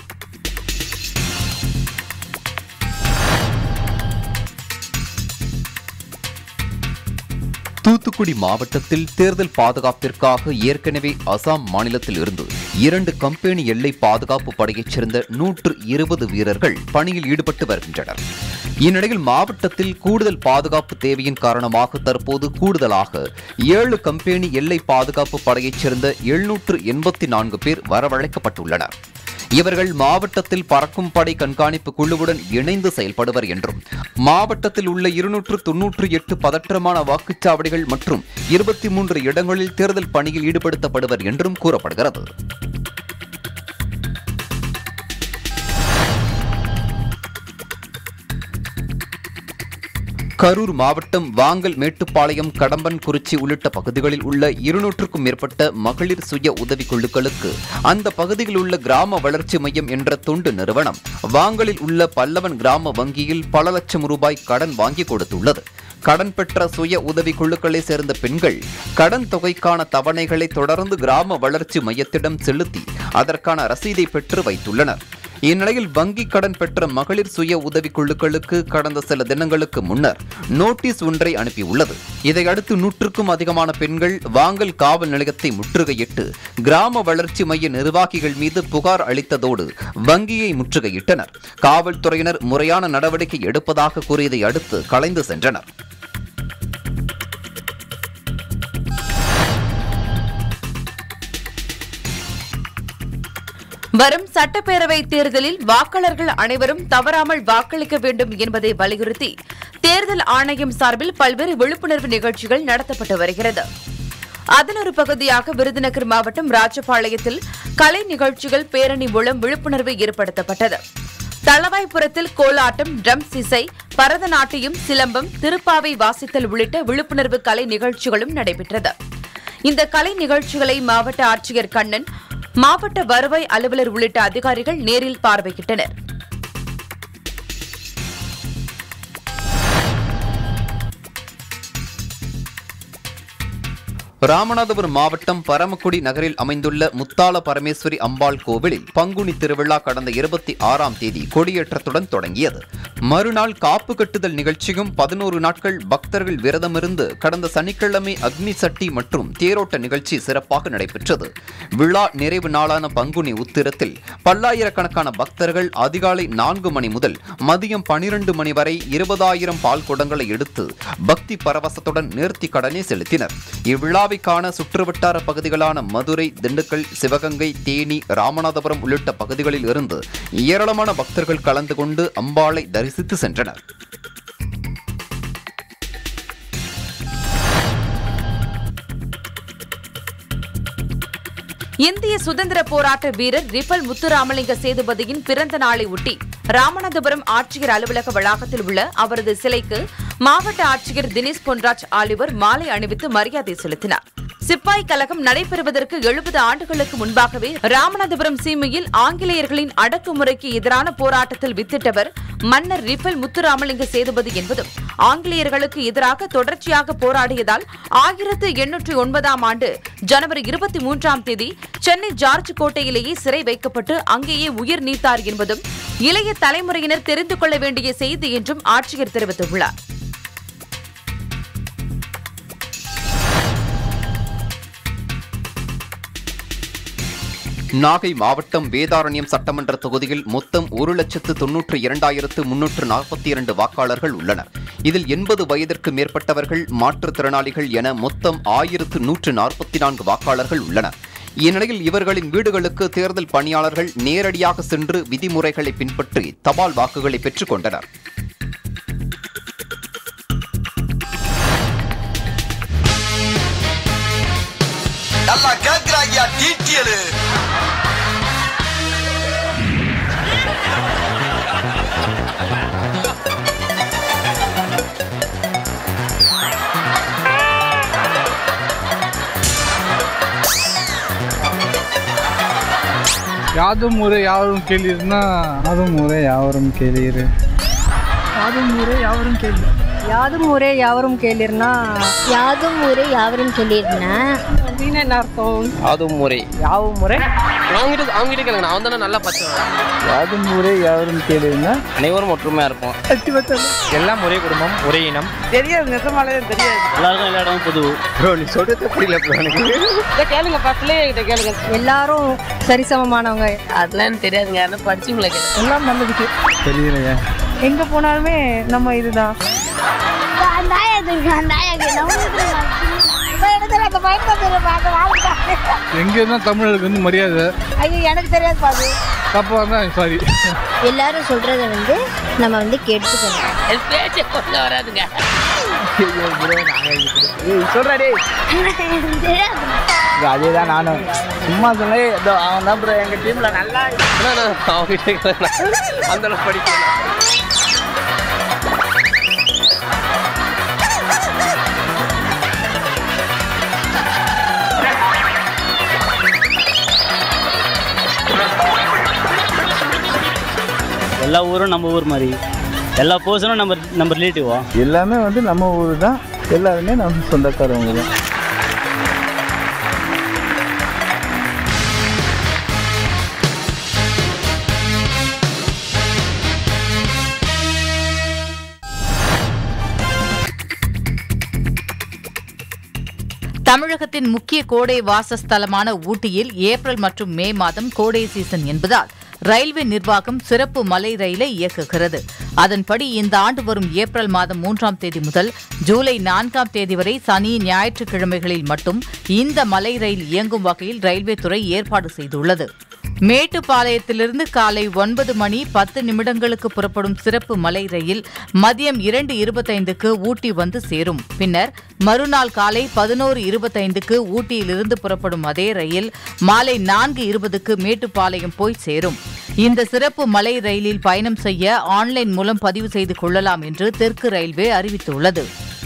Speaker 1: தூத்துக்குடி மாவட்டத்தில் தேர்தல் பாதுகாப்பிற்காக ஏற்கனவே அசாம் மாநிலத்தில் இருந்து இரண்டு கம்பெனி எல்லை பாதுகாப்பு படையைச் சேர்ந்த நூற்று இருபது வீரர்கள் பணியில் ஈடுபட்டு வருகின்றனர் இந்நிலையில் மாவட்டத்தில் கூடுதல் பாதுகாப்பு தேவையின் காரணமாக தற்போது கூடுதலாக ஏழு கம்பெனி எல்லை பாதுகாப்பு படையைச் சேர்ந்த எழுநூற்று எண்பத்தி நான்கு பேர் வரவழைக்கப்பட்டுள்ளனர் இவர்கள் மாவட்டத்தில் பறக்கும் படை கண்காணிப்பு குழுவுடன் இணைந்து செயல்படுவர் என்றும் மாவட்டத்தில் உள்ள இருநூற்று தொன்னூற்று எட்டு பதற்றமான வாக்குச்சாவடிகள் மற்றும் இருபத்தி மூன்று இடங்களில் தேர்தல் பணியில் ஈடுபடுத்தப்படுவர் என்றும் கூறப்படுகிறது கரூர் மாவட்டம் வாங்கல் மேட்டுப்பாளையம் கடம்பன் குறிச்சி உள்ளிட்ட பகுதிகளில் உள்ள இருநூற்றுக்கும் மேற்பட்ட மகளிர் சுய உதவிக் குழுக்களுக்கு அந்த பகுதியில் உள்ள கிராம வளர்ச்சி மையம் என்ற தொண்டு நிறுவனம் வாங்கலில் உள்ள பல்லவன் கிராம வங்கியில் பல லட்சம் ரூபாய் கடன் வாங்கி கொடுத்துள்ளது கடன் பெற்ற சுய உதவி குழுக்களை சேர்ந்த பெண்கள் கடன் தொகைக்கான தவணைகளை தொடர்ந்து கிராம வளர்ச்சி மையத்திடம் செலுத்தி அதற்கான ரசீதை பெற்று வைத்துள்ளனர் இந்நிலையில் வங்கி கடன் பெற்ற மகளிர் சுய உதவி குழுக்களுக்கு கடந்த சில தினங்களுக்கு முன்னர் நோட்டீஸ் ஒன்றை அனுப்பியுள்ளது இதையடுத்து நூற்றுக்கும் அதிகமான பெண்கள் வாங்கல் காவல் நிலையத்தை முற்றுகையிட்டு கிராம வளர்ச்சி மைய நிர்வாகிகள் மீது புகார் அளித்ததோடு வங்கியை முற்றுகையிட்டனர் காவல்துறையினர் முறையான நடவடிக்கை எடுப்பதாக கூறியதை அடுத்து கலைந்து சென்றனர்
Speaker 2: வரும் சட்டப்பேரவை தேர்தலில் வாக்காளர்கள் அனைவரும் தவறாமல் வாக்களிக்க வேண்டும் என்பதை வலியுறுத்தி தேர்தல் ஆணையம் சார்பில் பல்வேறு விழிப்புணர்வு நிகழ்ச்சிகள் நடத்தப்பட்டு வருகிறது அதன் ஒரு பகுதியாக விருதுநகர் மாவட்டம் ராஜபாளையத்தில் கலை நிகழ்ச்சிகள் பேரணி மூலம் விழிப்புணர்வு ஏற்படுத்தப்பட்டது தளவாய்புரத்தில் கோலாட்டம் ட்ரம்ஸ் இசை பரதநாட்டியம் சிலம்பம் திருப்பாவை வாசித்தல் உள்ளிட்ட விழிப்புணர்வு கலை நிகழ்ச்சிகளும் நடைபெற்றது இந்த கலை நிகழ்ச்சிகளை மாவட்ட ஆட்சியர் கண்ணன் மாவட்ட வருவாய் அலுவலர் உள்ளிட்ட அதிகாரிகள் நேரில் பார்வையிட்டனர்
Speaker 1: ராமநாதபுரம் மாவட்டம் பரமக்குடி நகரில் அமைந்துள்ள முத்தாள பரமேஸ்வரி அம்பாள் கோவிலில் பங்குனி திருவிழா கடந்த இருபத்தி ஆறாம் தேதி கொடியேற்றத்துடன் தொடங்கியது மறுநாள் காப்பு கட்டுதல் நிகழ்ச்சியும் பதினோரு நாட்கள் பக்தர்கள் விரதமிருந்து கடந்த சனிக்கிழமை அக்னி சட்டி மற்றும் தேரோட்ட நிகழ்ச்சி சிறப்பாக நடைபெற்றது விழா நிறைவு நாளான பங்குனி உத்திரத்தில் பல்லாயிரக்கணக்கான பக்தர்கள் அதிகாலை நான்கு மணி முதல் மதியம் பனிரெண்டு மணி வரை இருபதாயிரம் பால் குடங்களை எடுத்து பக்தி பரவசத்துடன் நேர்த்தி கடனை செலுத்தினர் இவ்விழாவைக்கான சுற்றுவட்டார பகுதிகளான மதுரை திண்டுக்கல் சிவகங்கை தேனி ராமநாதபுரம் உள்ளிட்ட பகுதிகளில் இருந்து ஏராளமான பக்தர்கள் கலந்து கொண்டு அம்பாளை தரிசித்து சென்றனர்
Speaker 2: இந்திய சுதந்திர போராட்ட வீரர் ரிபல் முத்துராமலிங்க சேதுபதியின் பிறந்த நாளை ஒட்டி ராமநாதபுரம் ஆட்சியர் அலுவலக வளாகத்தில் உள்ள அவரது சிலைக்கு மாவட்ட ஆட்சியர் தினேஷ் பொன்ராஜ் ஆலிவர் மாலை அணிவித்து மரியாதை செலுத்தினார் சிப்பாய் கழகம் நடைபெறுவதற்கு எழுபது ஆண்டுகளுக்கு முன்பாகவே ராமநாதபுரம் சீமையில் ஆங்கிலேயர்களின் அடக்குமுறைக்கு எதிரான போராட்டத்தில் வித்திட்டவர் மன்னர் ரிஃபல் முத்துராமலிங்க சேதுபதி என்பதும் ஆங்கிலேயர்களுக்கு எதிராக தொடர்ச்சியாக போராடியதால் ஆயிரத்து எண்ணூற்றி ஒன்பதாம் ஆண்டு ஜனவரி இருபத்தி மூன்றாம் தேதி சென்னை ஜார்ஜ் கோட்டையிலேயே சிறை வைக்கப்பட்டு அங்கேயே உயிர் நீத்தார் என்பதும் இளைய தலைமுறையினர் தெரிந்து கொள்ள வேண்டிய செய்தி என்றும் ஆட்சியர் தெரிவித்துள்ளார்
Speaker 1: நாகை மாவட்டம் வேதாரண்யம் சட்டமன்ற தொகுதியில் மொத்தம் ஒரு லட்சத்து தொன்னூற்று இரண்டாயிரத்து முன்னூற்று நாற்பத்தி இரண்டு வாக்காளர்கள் உள்ளனர் இதில் எண்பது வயதிற்கு மேற்பட்டவர்கள் மாற்றுத்திறனாளிகள் என மொத்தம் ஆயிரத்து நூற்று நாற்பத்தி நான்கு வாக்காளர்கள் உள்ளனர் இந்நிலையில் இவர்களின் வீடுகளுக்கு தேர்தல் பணியாளர்கள் நேரடியாக சென்று விதிமுறைகளை பின்பற்றி தபால் வாக்குகளை பெற்றுக் கொண்டனர்
Speaker 15: நல்லா கேக்குறாங்க டீட்டியலு
Speaker 16: யாதும் ஊரே யாவரும் கேளீர்னா அதுவும் ஊரே யாவரும் கேளீர்
Speaker 17: யாதும் ஊரே யாவரும் கேள்வி யாதும் ஊரே யாவரும் கேளிர்னா யாதும் ஊரே யாவரும் கேளிர்னா அப்படின்னு என்ன அர்த்தம்
Speaker 18: அதுவும் முறை
Speaker 17: யாவும் முறை
Speaker 18: அவங்ககிட்ட அவங்ககிட்ட கேளுங்க நான் வந்து நல்லா பச்சை
Speaker 16: யாதும் ஊரே யாவரும் கேளீர்னா
Speaker 18: அனைவரும் ஒற்றுமையா இருப்போம்
Speaker 13: எல்லாம் ஒரே குடும்பம் ஒரே இனம்
Speaker 17: தெரியாது நெசமாலே தெரியாது
Speaker 18: எல்லாருக்கும் எல்லா இடமும் பொது
Speaker 13: ப்ரோ நீ சொல்றது புரியல ப்ரோ எனக்கு
Speaker 17: கேளுங்க பக்கத்துலேயே கிட்ட கேளுங்க எல்லாரும் சரிசமமானவங்க
Speaker 18: அதெல்லாம் தெரியாதுங்க யாரும் படிச்சுங்களே
Speaker 17: எல்லாம் நல்லதுக்கு
Speaker 16: தெரியலையே
Speaker 17: எங்க போனாலுமே நம்ம இதுதான்
Speaker 16: எங்க இருந்தா தமிழருக்கு வந்து மரியாதை
Speaker 17: ஐயோ எனக்கு தெரியாது பாது
Speaker 16: தப்பா இருந்தா சாரி
Speaker 17: எல்லாரும் சொல்றத வந்து நம்ம வந்து கேட்டுக்கணும்
Speaker 18: பேச்சே கொள்ள வராதுங்க
Speaker 13: சொல்றாடே அதே தான் நானும் சும்மா சொல்ல இதோ அவன் தான் ப்ரோ எங்கள் டீமில் நல்லா
Speaker 18: அவங்ககிட்ட கேளுங்க. அந்த அளவுக்கு படிக்கல
Speaker 19: எல்லா ஊரும் நம்ம ஊர் மாதிரி எல்லா பர்சனும் நம்ம நம்ம ரிலேட்டிவா
Speaker 16: எல்லாமே வந்து நம்ம ஊர் தான் எல்லாருமே நம்ம சொந்தக்காரவங்க தான்
Speaker 5: தமிழகத்தின் முக்கிய கோடை வாசஸ்தலமான ஊட்டியில் ஏப்ரல் மற்றும் மே மாதம் கோடை சீசன் என்பதால் ரயில்வே நிர்வாகம் சிறப்பு மலை ரயிலை இயக்குகிறது அதன்படி இந்த ஆண்டு வரும் ஏப்ரல் மாதம் மூன்றாம் தேதி முதல் ஜூலை நான்காம் தேதி வரை சனி ஞாயிற்றுக்கிழமைகளில் மட்டும் இந்த மலை ரயில் இயங்கும் வகையில் ரயில்வே துறை ஏற்பாடு செய்துள்ளது மேட்டுப்பாளையத்திலிருந்து காலை ஒன்பது மணி பத்து நிமிடங்களுக்கு புறப்படும் சிறப்பு மலை ரயில் மதியம் இரண்டு இருபத்தைந்துக்கு ஊட்டி வந்து சேரும் பின்னர் மறுநாள் காலை பதினோரு இருபத்தைந்துக்கு ஊட்டியிலிருந்து புறப்படும் அதே ரயில் மாலை நான்கு இருபதுக்கு மேட்டுப்பாளையம் போய் சேரும் இந்த சிறப்பு மலை ரயிலில் பயணம் செய்ய ஆன்லைன் மூலம் பதிவு செய்து கொள்ளலாம் என்று தெற்கு ரயில்வே அறிவித்துள்ளது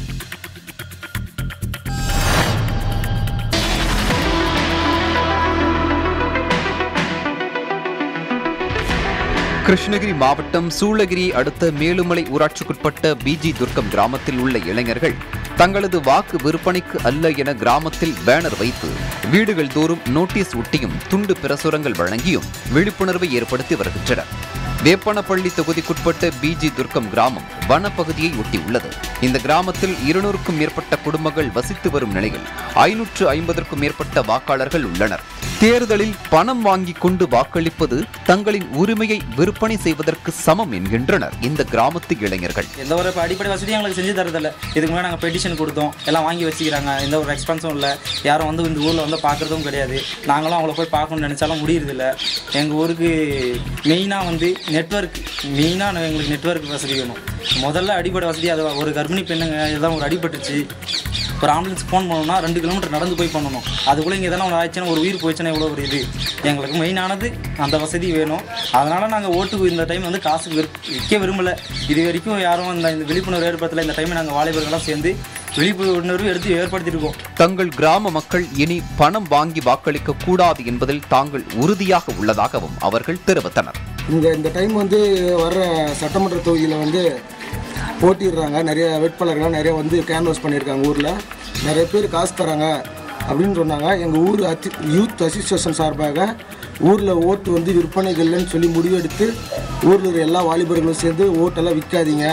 Speaker 1: கிருஷ்ணகிரி மாவட்டம் சூளகிரி அடுத்த மேலுமலை ஊராட்சிக்குட்பட்ட பிஜி துர்க்கம் கிராமத்தில் உள்ள இளைஞர்கள் தங்களது வாக்கு விற்பனைக்கு அல்ல என கிராமத்தில் பேனர் வைத்து வீடுகள் தோறும் நோட்டீஸ் ஒட்டியும் துண்டு பிரசுரங்கள் வழங்கியும் விழிப்புணர்வை ஏற்படுத்தி வருகின்றனர் வேப்பனப்பள்ளி தொகுதிக்குட்பட்ட பிஜி துர்க்கம் கிராமம் வனப்பகுதியை ஒட்டியுள்ளது இந்த கிராமத்தில் இருநூறுக்கும் மேற்பட்ட குடும்பங்கள் வசித்து வரும் நிலையில் ஐநூற்று ஐம்பதற்கும் மேற்பட்ட வாக்காளர்கள் உள்ளனர் தேர்தலில் பணம் வாங்கிக் கொண்டு வாக்களிப்பது தங்களின் உரிமையை விற்பனை செய்வதற்கு சமம் என்கின்றனர் இந்த கிராமத்து இளைஞர்கள்
Speaker 20: எந்த ஒரு இப்ப அடிப்படை வசதியும் எங்களுக்கு செஞ்சு தரதில்ல இதுக்கு முன்னாடி நாங்கள் பெட்டிஷன் கொடுத்தோம் எல்லாம் வாங்கி வச்சுக்கிறாங்க எந்த ஒரு ரெஸ்பான்ஸும் இல்லை யாரும் வந்து இந்த ஊரில் வந்து பார்க்குறதும் கிடையாது நாங்களும் அவங்கள போய் பார்க்கணும்னு நினச்சாலும் முடியறதில்ல எங்கள் ஊருக்கு மெயினாக வந்து நெட்வொர்க் மெயினாக எங்களுக்கு நெட்வொர்க் வசதி வேணும் முதல்ல அடிப்படை வசதி அது ஒரு கர்ப்பிணி பெண்ணுங்க இதெல்லாம் ஒரு அடிபட்டுச்சு ஒரு ஆம்புலன்ஸ் ஃபோன் பண்ணணும்னா ரெண்டு கிலோமீட்டர் நடந்து போய் பண்ணணும் அதுக்குள்ளே இங்கே எதனா ஒரு ஆயிடுச்சுன்னா ஒரு உயிர் போயிடுச்சுன்னா எவ்வளோ ஒரு இது எங்களுக்கு மெயினானது அந்த வசதி வேணும் அதனால் நாங்கள் ஓட்டுக்கு இந்த டைம் வந்து காசு விற்- விற்க விரும்பலை இது வரைக்கும் யாரும் இந்த இந்த விழிப்புணர்வு ஏற்படுத்தலை இந்த டைம் நாங்கள் வாலிபர்கள்லாம் சேர்ந்து விழிப்புணர்வு எடுத்து ஏற்படுத்தியிருக்கோம்
Speaker 1: தங்கள் கிராம மக்கள் இனி பணம் வாங்கி வாக்களிக்க கூடாது என்பதில் தாங்கள் உறுதியாக உள்ளதாகவும் அவர்கள் தெரிவித்தனர்
Speaker 21: இந்த இந்த டைம் வந்து வர்ற சட்டமன்ற தொகுதியில் வந்து போட்டிடுறாங்க நிறைய வேட்பாளர்கள் நிறைய வந்து கேன்வாஸ் பண்ணியிருக்காங்க ஊரில் நிறைய பேர் காசு தராங்க அப்படின்னு சொன்னாங்க எங்கள் ஊர் அத்தி யூத் அசோசியேஷன் சார்பாக ஊரில் ஓட்டு வந்து விற்பனைக்கு இல்லைன்னு சொல்லி முடிவெடுத்து ஊரில் இருக்கிற எல்லா வாலிபர்களும் சேர்ந்து ஓட்டெல்லாம் விற்காதீங்க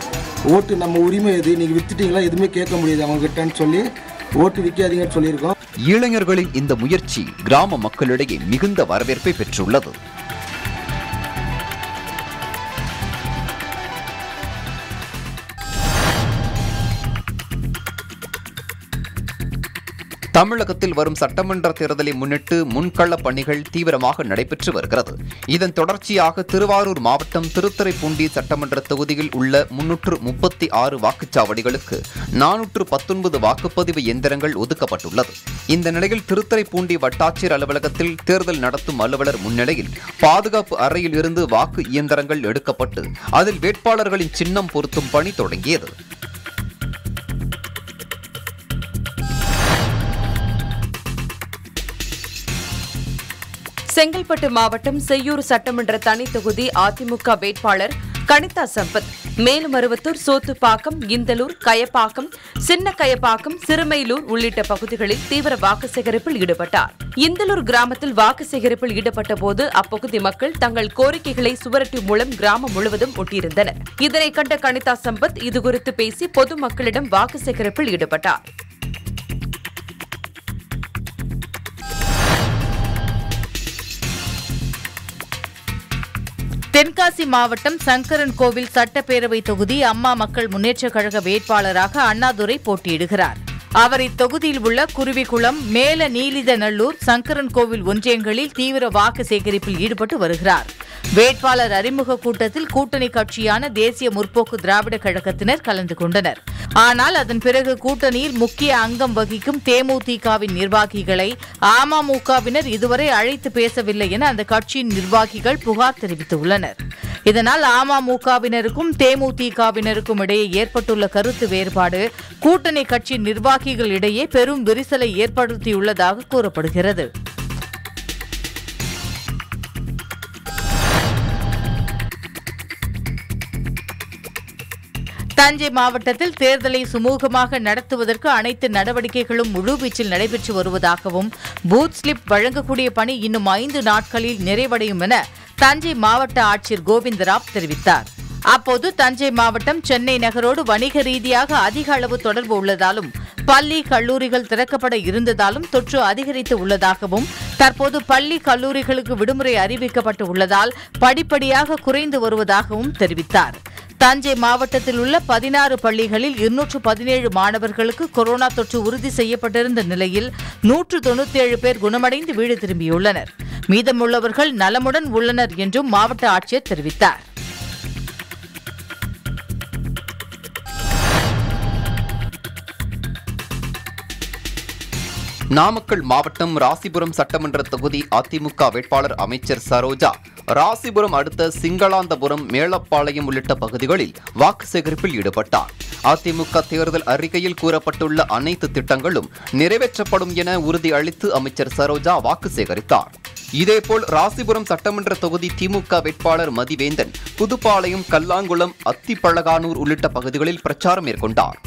Speaker 21: ஓட்டு நம்ம உரிமை இது நீங்கள் வித்துட்டீங்களா எதுவுமே கேட்க முடியாது அவங்ககிட்டன்னு சொல்லி ஓட்டு விற்காதீங்கன்னு சொல்லியிருக்கோம்
Speaker 1: இளைஞர்களின் இந்த முயற்சி கிராம மக்களிடையே மிகுந்த வரவேற்பை பெற்றுள்ளது தமிழகத்தில் வரும் சட்டமன்ற தேர்தலை முன்னிட்டு முன்கள பணிகள் தீவிரமாக நடைபெற்று வருகிறது இதன் தொடர்ச்சியாக திருவாரூர் மாவட்டம் திருத்துறைப்பூண்டி சட்டமன்ற தொகுதியில் உள்ள முன்னூற்று முப்பத்தி ஆறு வாக்குச்சாவடிகளுக்கு நானூற்று பத்தொன்பது வாக்குப்பதிவு எந்திரங்கள் ஒதுக்கப்பட்டுள்ளது இந்த நிலையில் திருத்துறைப்பூண்டி வட்டாட்சியர் அலுவலகத்தில் தேர்தல் நடத்தும் அலுவலர் முன்னிலையில் பாதுகாப்பு அறையில் இருந்து வாக்கு இயந்திரங்கள் எடுக்கப்பட்டு அதில் வேட்பாளர்களின் சின்னம் பொருத்தும் பணி தொடங்கியது
Speaker 2: செங்கல்பட்டு மாவட்டம் செய்யூர் சட்டமன்ற தனி தொகுதி அதிமுக வேட்பாளர் கனிதா சம்பத் மேலுமருவத்தூர் சோத்துப்பாக்கம் இந்தலூர் கயப்பாக்கம் சின்ன கயப்பாக்கம் சிறுமையிலூர் உள்ளிட்ட பகுதிகளில் தீவிர வாக்கு சேகரிப்பில் ஈடுபட்டார் இந்தலூர் கிராமத்தில் வாக்கு சேகரிப்பில் ஈடுபட்ட போது அப்பகுதி மக்கள் தங்கள் கோரிக்கைகளை சுவரொட்டி மூலம் கிராமம் முழுவதும் ஒட்டியிருந்தனர் இதனை கண்ட கனிதா சம்பத் இதுகுறித்து பேசி பொதுமக்களிடம் வாக்கு சேகரிப்பில் ஈடுபட்டார்
Speaker 5: தென்காசி மாவட்டம் சங்கரன் கோவில் சட்டப்பேரவை தொகுதி அம்மா மக்கள் முன்னேற்றக் கழக வேட்பாளராக அண்ணாதுரை போட்டியிடுகிறார் அவர் இத்தொகுதியில் உள்ள குருவிக்குளம் மேல நீலிதநல்லூர் சங்கரன் கோவில் ஒன்றியங்களில் தீவிர வாக்கு சேகரிப்பில் ஈடுபட்டு வருகிறார் வேட்பாளர் அறிமுக கூட்டத்தில் கூட்டணி கட்சியான தேசிய முற்போக்கு திராவிட கழகத்தினர் கலந்து கொண்டனர் ஆனால் அதன் பிறகு கூட்டணியில் முக்கிய அங்கம் வகிக்கும் தேமுதிகவின் நிர்வாகிகளை அமமுகவினர் இதுவரை அழைத்து பேசவில்லை என அந்த கட்சியின் நிர்வாகிகள் புகார் தெரிவித்துள்ளனர் இதனால் அமமுகவினருக்கும் தேமுதிகவினருக்கும் இடையே ஏற்பட்டுள்ள கருத்து வேறுபாடு கூட்டணி கட்சி நிர்வாகிகள் இடையே பெரும் விரிசலை ஏற்படுத்தியுள்ளதாக கூறப்படுகிறது தஞ்சை மாவட்டத்தில் தேர்தலை சுமூகமாக நடத்துவதற்கு அனைத்து நடவடிக்கைகளும் முழுவீச்சில் நடைபெற்று வருவதாகவும் பூத் ஸ்லிப் வழங்கக்கூடிய பணி இன்னும் ஐந்து நாட்களில் நிறைவடையும் என தஞ்சை மாவட்ட ஆட்சியர் கோவிந்தராவ் தெரிவித்தார் அப்போது தஞ்சை மாவட்டம் சென்னை நகரோடு வணிக ரீதியாக அதிக அளவு தொடர்பு உள்ளதாலும் பள்ளி கல்லூரிகள் திறக்கப்பட இருந்ததாலும் தொற்று அதிகரித்து உள்ளதாகவும் தற்போது பள்ளி கல்லூரிகளுக்கு விடுமுறை அறிவிக்கப்பட்டு உள்ளதால் படிப்படியாக குறைந்து வருவதாகவும் தெரிவித்தார் தஞ்சை மாவட்டத்தில் உள்ள பதினாறு பள்ளிகளில் இருநூற்று பதினேழு மாணவர்களுக்கு கொரோனா தொற்று உறுதி செய்யப்பட்டிருந்த நிலையில் நூற்று தொண்ணூத்தி ஏழு பேர் குணமடைந்து வீடு திரும்பியுள்ளனர் மீதமுள்ளவர்கள் நலமுடன் உள்ளனர் என்றும் மாவட்ட ஆட்சியர் தெரிவித்தார்
Speaker 1: நாமக்கல் மாவட்டம் ராசிபுரம் சட்டமன்ற தொகுதி அதிமுக வேட்பாளர் அமைச்சர் சரோஜா ராசிபுரம் அடுத்த சிங்களாந்தபுரம் மேலப்பாளையம் உள்ளிட்ட பகுதிகளில் வாக்கு சேகரிப்பில் ஈடுபட்டார் அதிமுக தேர்தல் அறிக்கையில் கூறப்பட்டுள்ள அனைத்து திட்டங்களும் நிறைவேற்றப்படும் என உறுதி அளித்து அமைச்சர் சரோஜா வாக்கு சேகரித்தார் இதேபோல் ராசிபுரம் சட்டமன்ற தொகுதி திமுக வேட்பாளர் மதிவேந்தன் புதுப்பாளையம் கல்லாங்குளம் அத்திப்பழகானூர் உள்ளிட்ட பகுதிகளில் பிரச்சாரம் மேற்கொண்டார்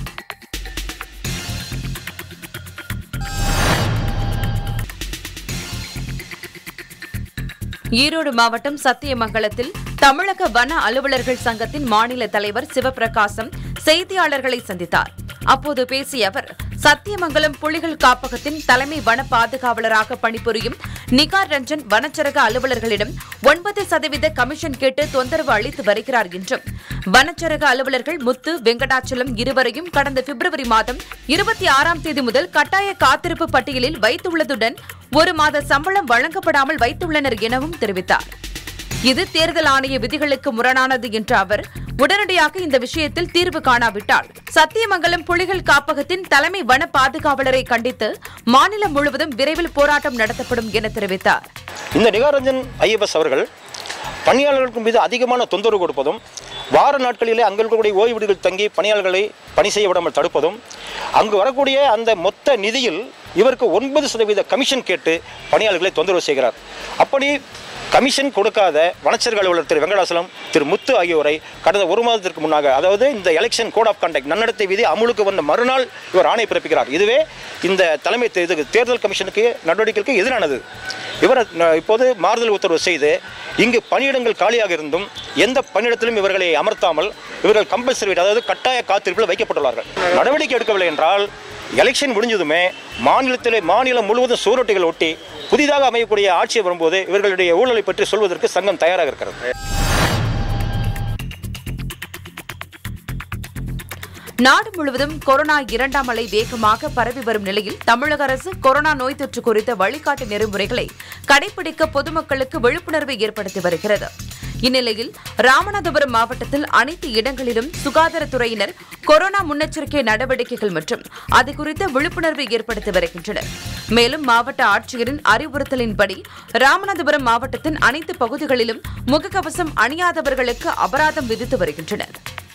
Speaker 2: ஈரோடு மாவட்டம் சத்தியமங்கலத்தில் தமிழக வன அலுவலர்கள் சங்கத்தின் மாநில தலைவர் சிவபிரகாசம் செய்தியாளர்களை சந்தித்தார் அப்போது பேசிய அவர் சத்தியமங்கலம் புலிகள் காப்பகத்தின் தலைமை வன பாதுகாவலராக பணிபுரியும் நிகார் ரஞ்சன் வனச்சரக அலுவலர்களிடம் ஒன்பது சதவீத கமிஷன் கேட்டு தொந்தரவு அளித்து வருகிறார் என்றும் வனச்சரக அலுவலர்கள் முத்து வெங்கடாச்சலம் இருவரையும் கடந்த பிப்ரவரி மாதம் இருபத்தி ஆறாம் தேதி முதல் கட்டாய காத்திருப்பு பட்டியலில் வைத்துள்ளதுடன் ஒரு மாத சம்பளம் வழங்கப்படாமல் வைத்துள்ளனர் எனவும் தெரிவித்தார் இது தேர்தல் ஆணைய விதிகளுக்கு முரணானது என்ற அவர் உடனடியாக இந்த விஷயத்தில் தீர்வு காணாவிட்டால் சத்தியமங்கலம் புலிகள் காப்பகத்தின் தலைமை வன பாதுகாவலரை கண்டித்து மாநிலம் முழுவதும் விரைவில் போராட்டம் நடத்தப்படும் என தெரிவித்தார்
Speaker 3: இந்த நிகாரஞ்சன் ஐஎஃப்எஸ் அவர்கள் பணியாளர்களுக்கு மீது அதிகமான தொந்தரவு கொடுப்பதும் வார நாட்களிலே அங்கே இருக்கக்கூடிய ஓய்வு விடுதிகள் தங்கி பணியாளர்களை பணி செய்ய விடாமல் தடுப்பதும் அங்கு வரக்கூடிய அந்த மொத்த நிதியில் இவருக்கு ஒன்பது சதவீத கமிஷன் கேட்டு பணியாளர்களை தொந்தரவு செய்கிறார் அப்படி கமிஷன் கொடுக்காத வனச்சரக அலுவலர் திரு வெங்கடாசலம் திரு முத்து ஆகியோரை கடந்த ஒரு மாதத்திற்கு முன்னாக அதாவது இந்த எலெக்ஷன் கோட் ஆஃப் கண்டக்ட் நன்னடத்தை விதி அமுலுக்கு வந்த மறுநாள் இவர் ஆணை பிறப்பிக்கிறார் இதுவே இந்த தலைமை தே- இதுக்கு தேர்தல் கமிஷனுக்கு நடவடிக்கைக்கு எதிரானது இவர் அஹ், இப்போது மாறுதல் உத்தரவு செய்து இங்கு பணியிடங்கள் காலியாக இருந்தும் எந்த பணியிடத்திலும் இவர்களை அமர்த்தாமல் இவர்கள் கம்பல்சரி அதாவது கட்டாய காத்திருப்பில் வைக்கப்பட்டுள்ளார்கள் நடவடிக்கை எடுக்கவில்லை என்றால் எலெக்ஷன் முடிஞ்சதுமே மாநிலத்திலே மாநிலம் முழுவதும் சுவரொட்டிகள் ஒட்டி புதிதாக அமையக்கூடிய ஆட்சி வரும்போது இவர்களுடைய ஊழலை பற்றி சொல்வதற்கு சங்கம் தயாராக இருக்கிறது
Speaker 2: நாடு முழுவதும் கொரோனா இரண்டாம் அலை வேகமாக பரவி வரும் நிலையில் தமிழக அரசு கொரோனா நோய் தொற்று குறித்த வழிகாட்டு நெறிமுறைகளை கடைபிடிக்க பொதுமக்களுக்கு விழிப்புணர்வை ஏற்படுத்தி வருகிறது இந்நிலையில் ராமநாதபுரம் மாவட்டத்தில் அனைத்து இடங்களிலும் சுகாதாரத்துறையினர் கொரோனா முன்னெச்சரிக்கை நடவடிக்கைகள் மற்றும் அது குறித்த விழிப்புணர்வை ஏற்படுத்தி வருகின்றனர் மேலும் மாவட்ட ஆட்சியரின் அறிவுறுத்தலின்படி ராமநாதபுரம் மாவட்டத்தின் அனைத்து பகுதிகளிலும் முகக்கவசம் அணியாதவர்களுக்கு அபராதம் விதித்து வருகின்றனர்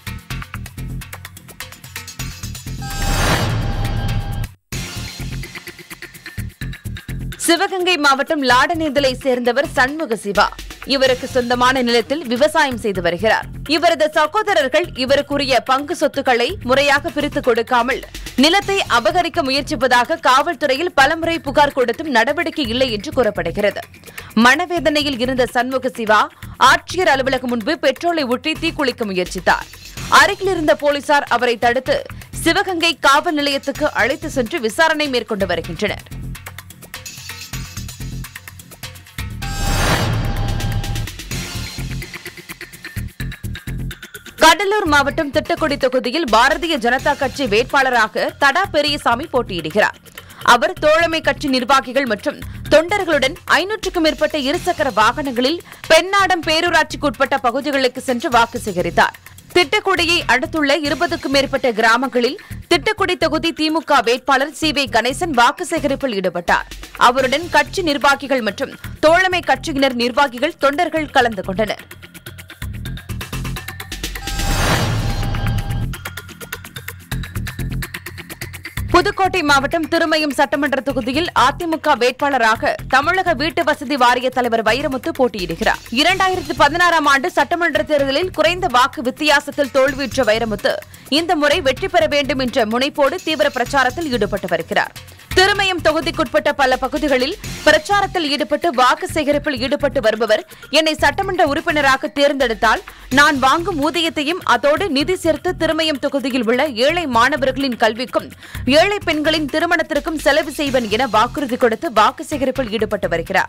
Speaker 2: சிவகங்கை மாவட்டம் லாடநேந்தலை சேர்ந்தவர் சண்முக சிவா இவருக்கு சொந்தமான நிலத்தில் விவசாயம் செய்து வருகிறார் இவரது சகோதரர்கள் இவருக்குரிய பங்கு சொத்துக்களை முறையாக பிரித்துக் கொடுக்காமல் நிலத்தை அபகரிக்க முயற்சிப்பதாக காவல்துறையில் பலமுறை புகார் கொடுத்தும் நடவடிக்கை இல்லை என்று கூறப்படுகிறது மனவேதனையில் இருந்த சண்முக சிவா ஆட்சியர் அலுவலகம் முன்பு பெட்ரோலை ஊற்றி தீக்குளிக்க முயற்சித்தார் அருகில் இருந்த போலீசார் அவரை தடுத்து சிவகங்கை காவல் நிலையத்துக்கு அழைத்து சென்று விசாரணை மேற்கொண்டு வருகின்றனர் கடலூர் மாவட்டம் திட்டக்குடி தொகுதியில் பாரதிய ஜனதா கட்சி வேட்பாளராக தடா பெரியசாமி போட்டியிடுகிறார் அவர் தோழமை கட்சி நிர்வாகிகள் மற்றும் தொண்டர்களுடன் ஐநூற்றுக்கும் மேற்பட்ட இருசக்கர வாகனங்களில் பெண்ணாடம் பேரூராட்சிக்கு உட்பட்ட பகுதிகளுக்கு சென்று வாக்கு சேகரித்தார் திட்டக்குடியை அடுத்துள்ள இருபதுக்கும் மேற்பட்ட கிராமங்களில் திட்டக்குடி தொகுதி திமுக வேட்பாளர் சி வே கணேசன் வாக்கு சேகரிப்பில் ஈடுபட்டார் அவருடன் கட்சி நிர்வாகிகள் மற்றும் தோழமை கட்சியினர் நிர்வாகிகள் தொண்டர்கள் கலந்து கொண்டனர் புதுக்கோட்டை மாவட்டம் திருமயம் சட்டமன்ற தொகுதியில் அதிமுக வேட்பாளராக தமிழக வீட்டு வசதி வாரிய தலைவர் வைரமுத்து போட்டியிடுகிறார் இரண்டாயிரத்து பதினாறாம் ஆண்டு சட்டமன்ற தேர்தலில் குறைந்த வாக்கு வித்தியாசத்தில் தோல்வியுற்ற வைரமுத்து இந்த முறை வெற்றி பெற வேண்டும் என்ற முனைப்போடு தீவிர பிரச்சாரத்தில் ஈடுபட்டு வருகிறார் திருமயம் தொகுதிக்குட்பட்ட பல பகுதிகளில் பிரச்சாரத்தில் ஈடுபட்டு வாக்கு சேகரிப்பில் ஈடுபட்டு வருபவர் என்னை சட்டமன்ற உறுப்பினராக தேர்ந்தெடுத்தால் நான் வாங்கும் ஊதியத்தையும் அதோடு நிதி சேர்த்து திருமயம் தொகுதியில் உள்ள ஏழை மாணவர்களின் கல்விக்கும் ஏழை பெண்களின் திருமணத்திற்கும் செலவு செய்வன் என வாக்குறுதி கொடுத்து வாக்கு சேகரிப்பில் ஈடுபட்டு வருகிறார்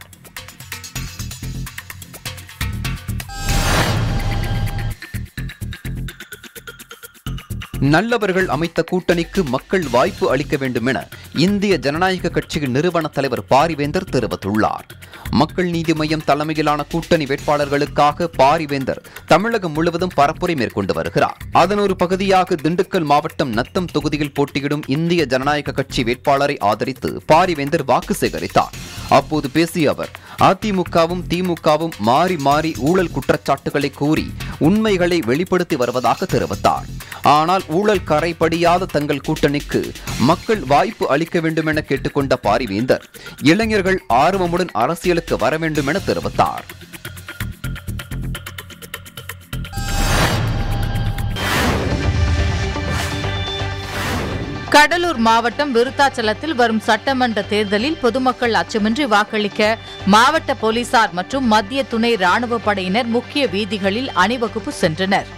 Speaker 1: நல்லவர்கள் அமைத்த கூட்டணிக்கு மக்கள் வாய்ப்பு அளிக்க வேண்டும் என இந்திய ஜனநாயக கட்சியின் நிறுவன தலைவர் பாரிவேந்தர் தெரிவித்துள்ளார் மக்கள் நீதி மய்யம் தலைமையிலான கூட்டணி வேட்பாளர்களுக்காக பாரிவேந்தர் தமிழகம் முழுவதும் பரப்புரை மேற்கொண்டு வருகிறார் அதன் ஒரு பகுதியாக திண்டுக்கல் மாவட்டம் நத்தம் தொகுதியில் போட்டியிடும் இந்திய ஜனநாயக கட்சி வேட்பாளரை ஆதரித்து பாரிவேந்தர் வாக்கு சேகரித்தார் அப்போது பேசிய அவர் அதிமுகவும் திமுகவும் மாறி மாறி ஊழல் குற்றச்சாட்டுகளை கூறி உண்மைகளை வெளிப்படுத்தி வருவதாக தெரிவித்தார் ஆனால் ஊழல் கரைபடியாத தங்கள் கூட்டணிக்கு மக்கள் வாய்ப்பு அளிக்க வேண்டும் என கேட்டுக்கொண்ட பாரிவேந்தர் இளைஞர்கள் ஆர்வமுடன் அரசியலுக்கு வர வேண்டும் என தெரிவித்தார்
Speaker 5: கடலூர் மாவட்டம் விருத்தாச்சலத்தில் வரும் சட்டமன்ற தேர்தலில் பொதுமக்கள் அச்சமின்றி வாக்களிக்க மாவட்ட போலீசார் மற்றும் மத்திய துணை ராணுவ படையினர் முக்கிய வீதிகளில் அணிவகுப்பு சென்றனர்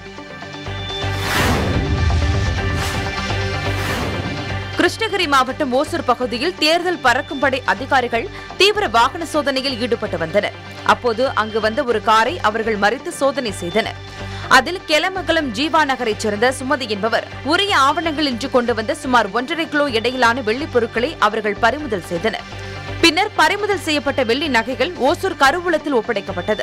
Speaker 2: கிருஷ்ணகிரி மாவட்டம் ஓசூர் பகுதியில் தேர்தல் பறக்கும் படை அதிகாரிகள் தீவிர வாகன சோதனையில் ஈடுபட்டு வந்தனர் அப்போது அங்கு வந்த ஒரு காரை அவர்கள் மறித்து சோதனை செய்தனர் அதில் கெலமங்கலம் ஜீவா நகரைச் சேர்ந்த சுமதி என்பவர் உரிய ஆவணங்கள் இன்றி கொண்டு வந்த சுமார் ஒன்றரை கிலோ எடையிலான வெள்ளிப் பொருட்களை அவர்கள் பறிமுதல் செய்தனர் பின்னர் பறிமுதல் செய்யப்பட்ட வெள்ளி நகைகள் ஓசூர் கருவூலத்தில் ஒப்படைக்கப்பட்டது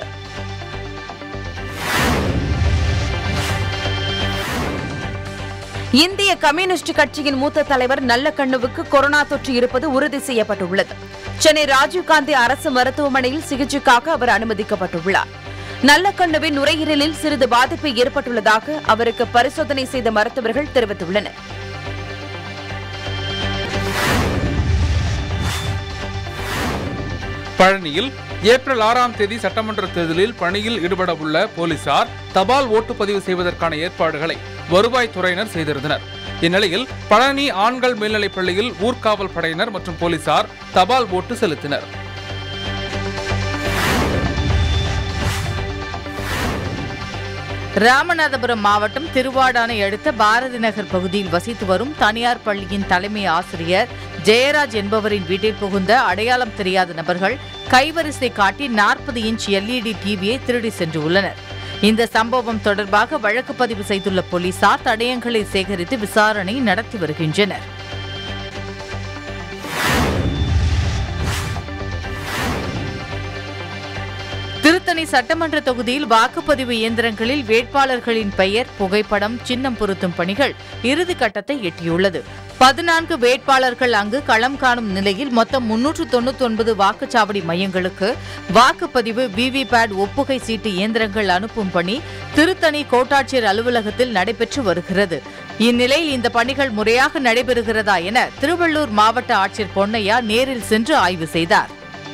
Speaker 2: இந்திய கம்யூனிஸ்ட் கட்சியின் மூத்த தலைவர் நல்லக்கண்ணுவுக்கு கொரோனா தொற்று இருப்பது உறுதி செய்யப்பட்டுள்ளது சென்னை ராஜீவ்காந்தி அரசு மருத்துவமனையில் சிகிச்சைக்காக அவர் அனுமதிக்கப்பட்டுள்ளார் நல்லக்கண்ணுவின் நுரையீரலில் சிறிது பாதிப்பு ஏற்பட்டுள்ளதாக அவருக்கு பரிசோதனை செய்த மருத்துவர்கள் தெரிவித்துள்ளனர்
Speaker 8: பழனியில் ஏப்ரல் ஆறாம் தேதி சட்டமன்ற தேர்தலில் பணியில் ஈடுபட உள்ள போலீசார் தபால் ஓட்டுப்பதிவு செய்வதற்கான ஏற்பாடுகளை வருவாய்த்துறையினர் செய்திருந்தனர் இந்நிலையில் பழனி ஆண்கள் மேல்நிலைப் பள்ளியில் ஊர்காவல் படையினர் மற்றும் போலீசார் தபால் ஓட்டு செலுத்தினர்
Speaker 5: ராமநாதபுரம் மாவட்டம் திருவாடானை அடுத்த பாரதி நகர் பகுதியில் வசித்து வரும் தனியார் பள்ளியின் தலைமை ஆசிரியர் ஜெயராஜ் என்பவரின் வீட்டில் புகுந்த அடையாளம் தெரியாத நபர்கள் கைவரிசை காட்டி நாற்பது இன்ச் எல்இடி டிவியை திருடி சென்று உள்ளனர் இந்த சம்பவம் தொடர்பாக வழக்கு பதிவு செய்துள்ள போலீசார் தடயங்களை சேகரித்து விசாரணை நடத்தி வருகின்றனர் திருத்தணி சட்டமன்ற தொகுதியில் வாக்குப்பதிவு இயந்திரங்களில் வேட்பாளர்களின் பெயர் புகைப்படம் சின்னம் பொருத்தும் பணிகள் இறுதி கட்டத்தை எட்டியுள்ளது பதினான்கு வேட்பாளர்கள் அங்கு களம் காணும் நிலையில் மொத்தம் முன்னூற்று தொண்ணூத்தி ஒன்பது வாக்குச்சாவடி மையங்களுக்கு வாக்குப்பதிவு விவிபேட் ஒப்புகை சீட்டு இயந்திரங்கள் அனுப்பும் பணி திருத்தணி கோட்டாட்சியர் அலுவலகத்தில் நடைபெற்று வருகிறது இந்நிலையில் இந்த பணிகள் முறையாக நடைபெறுகிறதா என திருவள்ளூர் மாவட்ட ஆட்சியர் பொன்னையா நேரில் சென்று ஆய்வு செய்தார்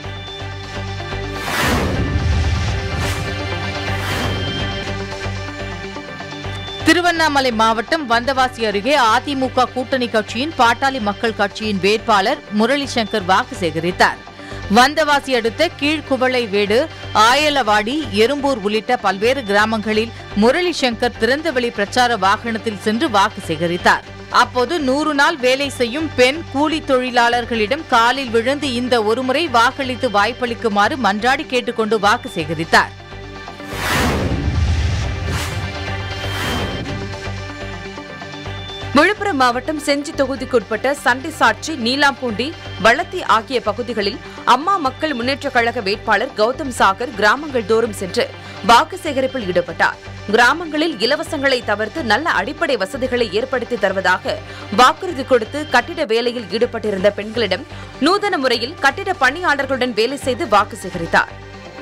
Speaker 5: திருவண்ணாமலை மாவட்டம் வந்தவாசி அருகே அதிமுக கூட்டணி கட்சியின் பாட்டாளி மக்கள் கட்சியின் வேட்பாளர் முரளி சங்கர் வாக்கு சேகரித்தார் வந்தவாசி அடுத்த கீழ்குவளை வேடு ஆயலவாடி எறும்பூர் உள்ளிட்ட பல்வேறு கிராமங்களில் முரளி சங்கர் திறந்தவெளி பிரச்சார வாகனத்தில் சென்று வாக்கு சேகரித்தார் அப்போது நூறு நாள் வேலை செய்யும் பெண் கூலி தொழிலாளர்களிடம் காலில் விழுந்து இந்த ஒருமுறை வாக்களித்து வாய்ப்பளிக்குமாறு மன்றாடி கேட்டுக்கொண்டு வாக்கு சேகரித்தார்
Speaker 2: விழுப்புரம் மாவட்டம் செஞ்சி தொகுதிக்குட்பட்ட சண்டி சாட்சி நீலாம்பூண்டி வளத்தி ஆகிய பகுதிகளில் அம்மா மக்கள் முன்னேற்றக் கழக வேட்பாளர் கௌதம் சாகர் கிராமங்கள் தோறும் சென்று வாக்கு சேகரிப்பில் ஈடுபட்டார் கிராமங்களில் இலவசங்களை தவிர்த்து நல்ல அடிப்படை வசதிகளை ஏற்படுத்தி தருவதாக வாக்குறுதி கொடுத்து கட்டிட வேலையில் ஈடுபட்டிருந்த பெண்களிடம் நூதன முறையில் கட்டிட பணியாளர்களுடன் வேலை செய்து வாக்கு சேகரித்தார்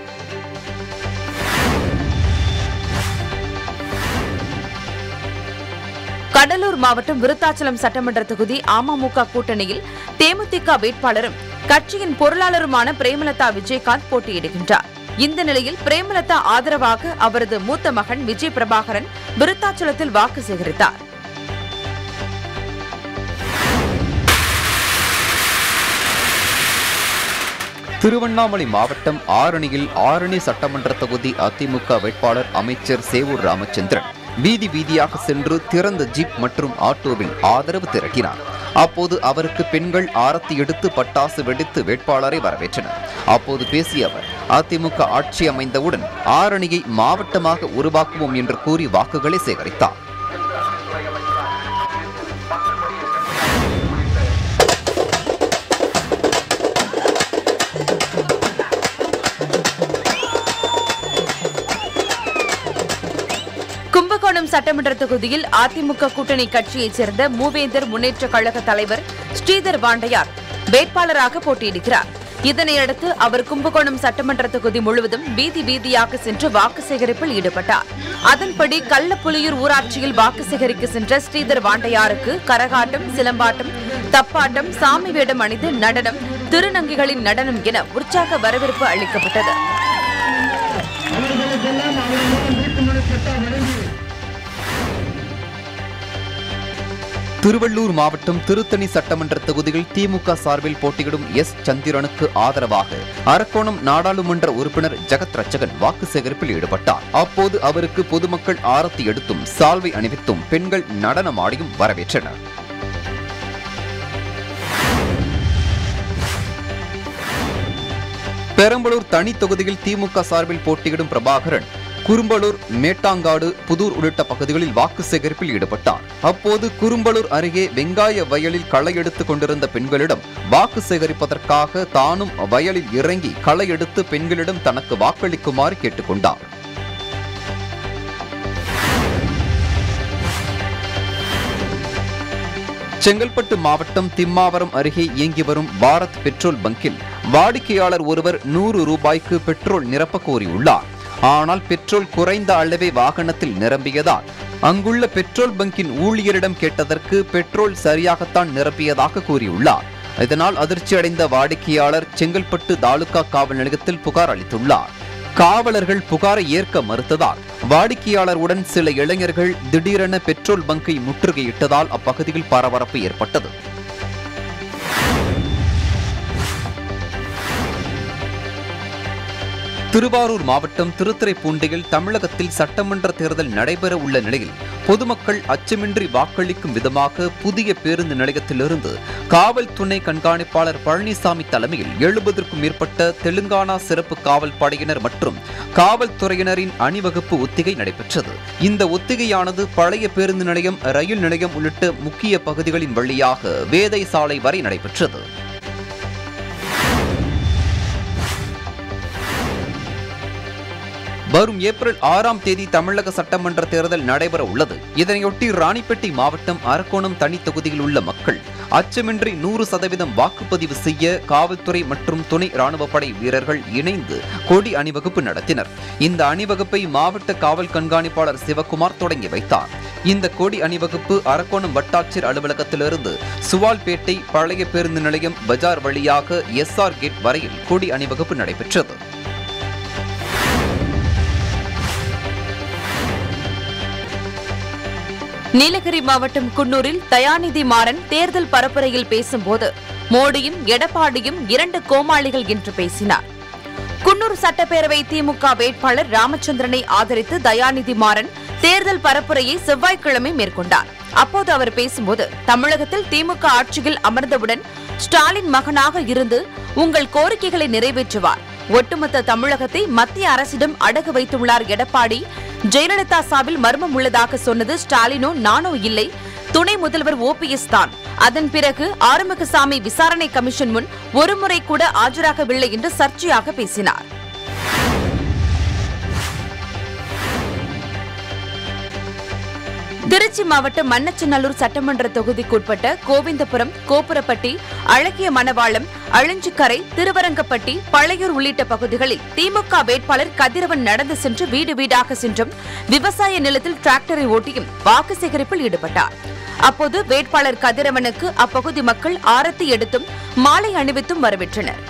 Speaker 2: கடலூர் மாவட்டம் விருத்தாச்சலம் சட்டமன்ற தொகுதி அமமுக கூட்டணியில் தேமுதிக வேட்பாளரும் கட்சியின் பொருளாளருமான பிரேமலதா விஜயகாந்த் போட்டியிடுகின்றார் இந்த நிலையில் பிரேமலதா ஆதரவாக அவரது மூத்த மகன் விஜய் பிரபாகரன் விருத்தாச்சலத்தில் வாக்கு சேகரித்தார்
Speaker 1: திருவண்ணாமலை மாவட்டம் ஆரணியில் ஆரணி சட்டமன்ற தொகுதி அதிமுக வேட்பாளர் அமைச்சர் சேவூர் ராமச்சந்திரன் வீதி வீதியாக சென்று திறந்த ஜீப் மற்றும் ஆட்டோவில் ஆதரவு திரட்டினார் அப்போது அவருக்கு பெண்கள் ஆரத்தி எடுத்து பட்டாசு வெடித்து வேட்பாளரை வரவேற்றனர் அப்போது பேசிய அவர் அதிமுக ஆட்சி அமைந்தவுடன் ஆரணியை மாவட்டமாக உருவாக்குவோம் என்று கூறி வாக்குகளை சேகரித்தார்
Speaker 2: கும்பகோணம் சட்டமன்ற தொகுதியில் அதிமுக கூட்டணி கட்சியைச் சேர்ந்த மூவேந்தர் முன்னேற்ற கழக தலைவர் ஸ்ரீதர் வாண்டையார் வேட்பாளராக போட்டியிடுகிறார் இதனையடுத்து அவர் கும்பகோணம் சட்டமன்ற தொகுதி முழுவதும் வீதி வீதியாக சென்று வாக்கு சேகரிப்பில் ஈடுபட்டார் அதன்படி கள்ளப்புலியூர் ஊராட்சியில் வாக்கு சேகரிக்க சென்ற ஸ்ரீதர் வாண்டையாருக்கு கரகாட்டம் சிலம்பாட்டம் தப்பாட்டம் சாமி வேடம் அணிந்து நடனம் திருநங்கைகளின் நடனம் என உற்சாக வரவேற்பு அளிக்கப்பட்டது
Speaker 1: திருவள்ளூர் மாவட்டம் திருத்தணி சட்டமன்ற தொகுதியில் திமுக சார்பில் போட்டியிடும் எஸ் சந்திரனுக்கு ஆதரவாக அரக்கோணம் நாடாளுமன்ற உறுப்பினர் ஜெகத் ரச்சகன் வாக்கு சேகரிப்பில் ஈடுபட்டார் அப்போது அவருக்கு பொதுமக்கள் ஆரத்தி எடுத்தும் சால்வை அணிவித்தும் பெண்கள் நடனமாடியும் வரவேற்றனர் பெரம்பலூர் தனி தொகுதியில் திமுக சார்பில் போட்டியிடும் பிரபாகரன் குறும்பலூர் மேட்டாங்காடு புதூர் உள்ளிட்ட பகுதிகளில் வாக்கு சேகரிப்பில் ஈடுபட்டார் அப்போது குறும்பலூர் அருகே வெங்காய வயலில் களை எடுத்துக் கொண்டிருந்த பெண்களிடம் வாக்கு சேகரிப்பதற்காக தானும் வயலில் இறங்கி களை எடுத்து பெண்களிடம் தனக்கு வாக்களிக்குமாறு கேட்டுக்கொண்டார் செங்கல்பட்டு மாவட்டம் திம்மாவரம் அருகே இயங்கி வரும் பாரத் பெட்ரோல் பங்கில் வாடிக்கையாளர் ஒருவர் நூறு ரூபாய்க்கு பெட்ரோல் நிரப்ப கோரியுள்ளார் ஆனால் பெட்ரோல் குறைந்த அளவே வாகனத்தில் நிரம்பியதால் அங்குள்ள பெட்ரோல் பங்கின் ஊழியரிடம் கேட்டதற்கு பெட்ரோல் சரியாகத்தான் நிரப்பியதாக கூறியுள்ளார் இதனால் அதிர்ச்சியடைந்த வாடிக்கையாளர் செங்கல்பட்டு தாலுகா காவல் நிலையத்தில் புகார் அளித்துள்ளார் காவலர்கள் புகாரை ஏற்க மறுத்ததால் வாடிக்கையாளருடன் சில இளைஞர்கள் திடீரென பெட்ரோல் பங்கை முற்றுகையிட்டதால் அப்பகுதியில் பரபரப்பு ஏற்பட்டது திருவாரூர் மாவட்டம் திருத்துறைப்பூண்டியில் தமிழகத்தில் சட்டமன்ற தேர்தல் நடைபெற உள்ள நிலையில் பொதுமக்கள் அச்சமின்றி வாக்களிக்கும் விதமாக புதிய பேருந்து நிலையத்திலிருந்து காவல் துணை கண்காணிப்பாளர் பழனிசாமி தலைமையில் எழுபதற்கும் மேற்பட்ட தெலுங்கானா சிறப்பு காவல் படையினர் மற்றும் காவல்துறையினரின் அணிவகுப்பு ஒத்திகை நடைபெற்றது இந்த ஒத்திகையானது பழைய பேருந்து நிலையம் ரயில் நிலையம் உள்ளிட்ட முக்கிய பகுதிகளின் வழியாக வேதை சாலை வரை நடைபெற்றது வரும் ஏப்ரல் ஆறாம் தேதி தமிழக சட்டமன்ற தேர்தல் நடைபெற உள்ளது இதனையொட்டி ராணிப்பேட்டை மாவட்டம் அரக்கோணம் தனி தொகுதியில் உள்ள மக்கள் அச்சமின்றி நூறு சதவீதம் வாக்குப்பதிவு செய்ய காவல்துறை மற்றும் துணை ராணுவப்படை வீரர்கள் இணைந்து கொடி அணிவகுப்பு நடத்தினர் இந்த அணிவகுப்பை மாவட்ட காவல் கண்காணிப்பாளர் சிவகுமார் தொடங்கி வைத்தார் இந்த கொடி அணிவகுப்பு அரக்கோணம் வட்டாட்சியர் அலுவலகத்திலிருந்து சுவால்பேட்டை பழைய பேருந்து நிலையம் பஜார் வழியாக எஸ்ஆர் கேட் வரையில் கொடி அணிவகுப்பு நடைபெற்றது
Speaker 2: நீலகிரி மாவட்டம் குன்னூரில் தயாநிதி மாறன் தேர்தல் பரப்புரையில் பேசும்போது மோடியும் எடப்பாடியும் இரண்டு கோமாளிகள் என்று பேசினார் குன்னூர் சட்டப்பேரவை திமுக வேட்பாளர் ராமச்சந்திரனை ஆதரித்து தயாநிதி மாறன் தேர்தல் பரப்புரையை செவ்வாய்க்கிழமை மேற்கொண்டார் அப்போது அவர் பேசும்போது தமிழகத்தில் திமுக ஆட்சியில் அமர்ந்தவுடன் ஸ்டாலின் மகனாக இருந்து உங்கள் கோரிக்கைகளை நிறைவேற்றுவார் ஒட்டுமொத்த தமிழகத்தை மத்திய அரசிடம் அடகு வைத்துள்ளார் எடப்பாடி ஜெயலலிதா சாவில் மர்மம் உள்ளதாக சொன்னது ஸ்டாலினோ நானோ இல்லை துணை முதல்வர் ஓபிஎஸ் தான் அதன் பிறகு ஆறுமுகசாமி விசாரணை கமிஷன் முன் ஒருமுறை கூட ஆஜராகவில்லை என்று சர்ச்சையாக பேசினார் திருச்சி மாவட்டம் மண்ணச்சநல்லூர் சட்டமன்ற தொகுதிக்குட்பட்ட கோவிந்தபுரம் கோபுரப்பட்டி அழகிய மணவாளம் அழிஞ்சிக்கரை திருவரங்கப்பட்டி பழையூர் உள்ளிட்ட பகுதிகளில் திமுக வேட்பாளர் கதிரவன் நடந்து சென்று வீடு வீடாக சென்றும் விவசாய நிலத்தில் டிராக்டரை ஓட்டியும் வாக்கு சேகரிப்பில் ஈடுபட்டார் அப்போது வேட்பாளர் கதிரவனுக்கு அப்பகுதி மக்கள் ஆரத்தி எடுத்தும் மாலை அணிவித்தும் வரவேற்றனர்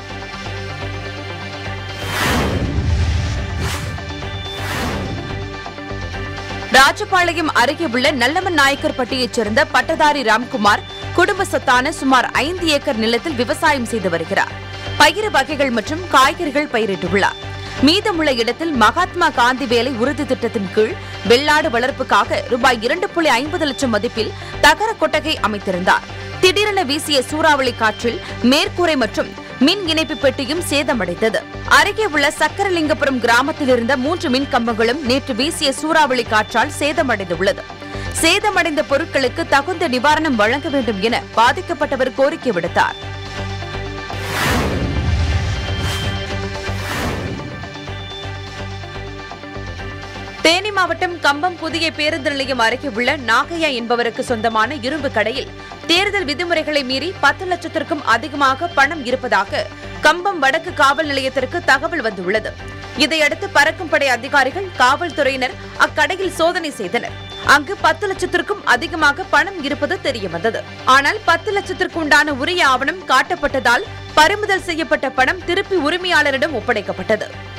Speaker 2: ராஜபாளையம் அருகே உள்ள நல்லமன் நாயக்கர்பட்டியைச் சேர்ந்த பட்டதாரி ராம்குமார் குடும்ப சொத்தான சுமார் ஐந்து ஏக்கர் நிலத்தில் விவசாயம் செய்து வருகிறார் பயிர் வகைகள் மற்றும் காய்கறிகள் பயிரிட்டுள்ளார் மீதமுள்ள இடத்தில் மகாத்மா காந்தி வேலை உறுதி திட்டத்தின் கீழ் வெள்ளாடு வளர்ப்புக்காக ரூபாய் இரண்டு புள்ளி ஐம்பது லட்சம் மதிப்பில் தகர கொட்டகை அமைத்திருந்தார் திடீரென வீசிய சூறாவளி காற்றில் மேற்கூரை மற்றும் மின் இணைப்பு பெட்டியும் சேதமடைந்தது அருகே உள்ள சக்கரலிங்கபுரம் கிராமத்தில் இருந்த மூன்று மின் கம்பங்களும் நேற்று வீசிய சூறாவளி காற்றால் சேதமடைந்துள்ளது சேதமடைந்த பொருட்களுக்கு தகுந்த நிவாரணம் வழங்க வேண்டும் என பாதிக்கப்பட்டவர் கோரிக்கை விடுத்தார் தேனி மாவட்டம் கம்பம் புதிய பேருந்து நிலையம் அருகே உள்ள நாகையா என்பவருக்கு சொந்தமான இரும்பு கடையில் தேர்தல் விதிமுறைகளை மீறி பத்து லட்சத்திற்கும் அதிகமாக பணம் இருப்பதாக கம்பம் வடக்கு காவல் நிலையத்திற்கு தகவல் வந்துள்ளது இதையடுத்து பறக்கும் படை அதிகாரிகள் காவல்துறையினர் அக்கடையில் சோதனை செய்தனர் அங்கு பத்து லட்சத்திற்கும் அதிகமாக பணம் இருப்பது தெரியவந்தது ஆனால் பத்து லட்சத்திற்கு உண்டான உரிய ஆவணம் காட்டப்பட்டதால் பறிமுதல் செய்யப்பட்ட பணம் திருப்பி உரிமையாளரிடம் ஒப்படைக்கப்பட்டது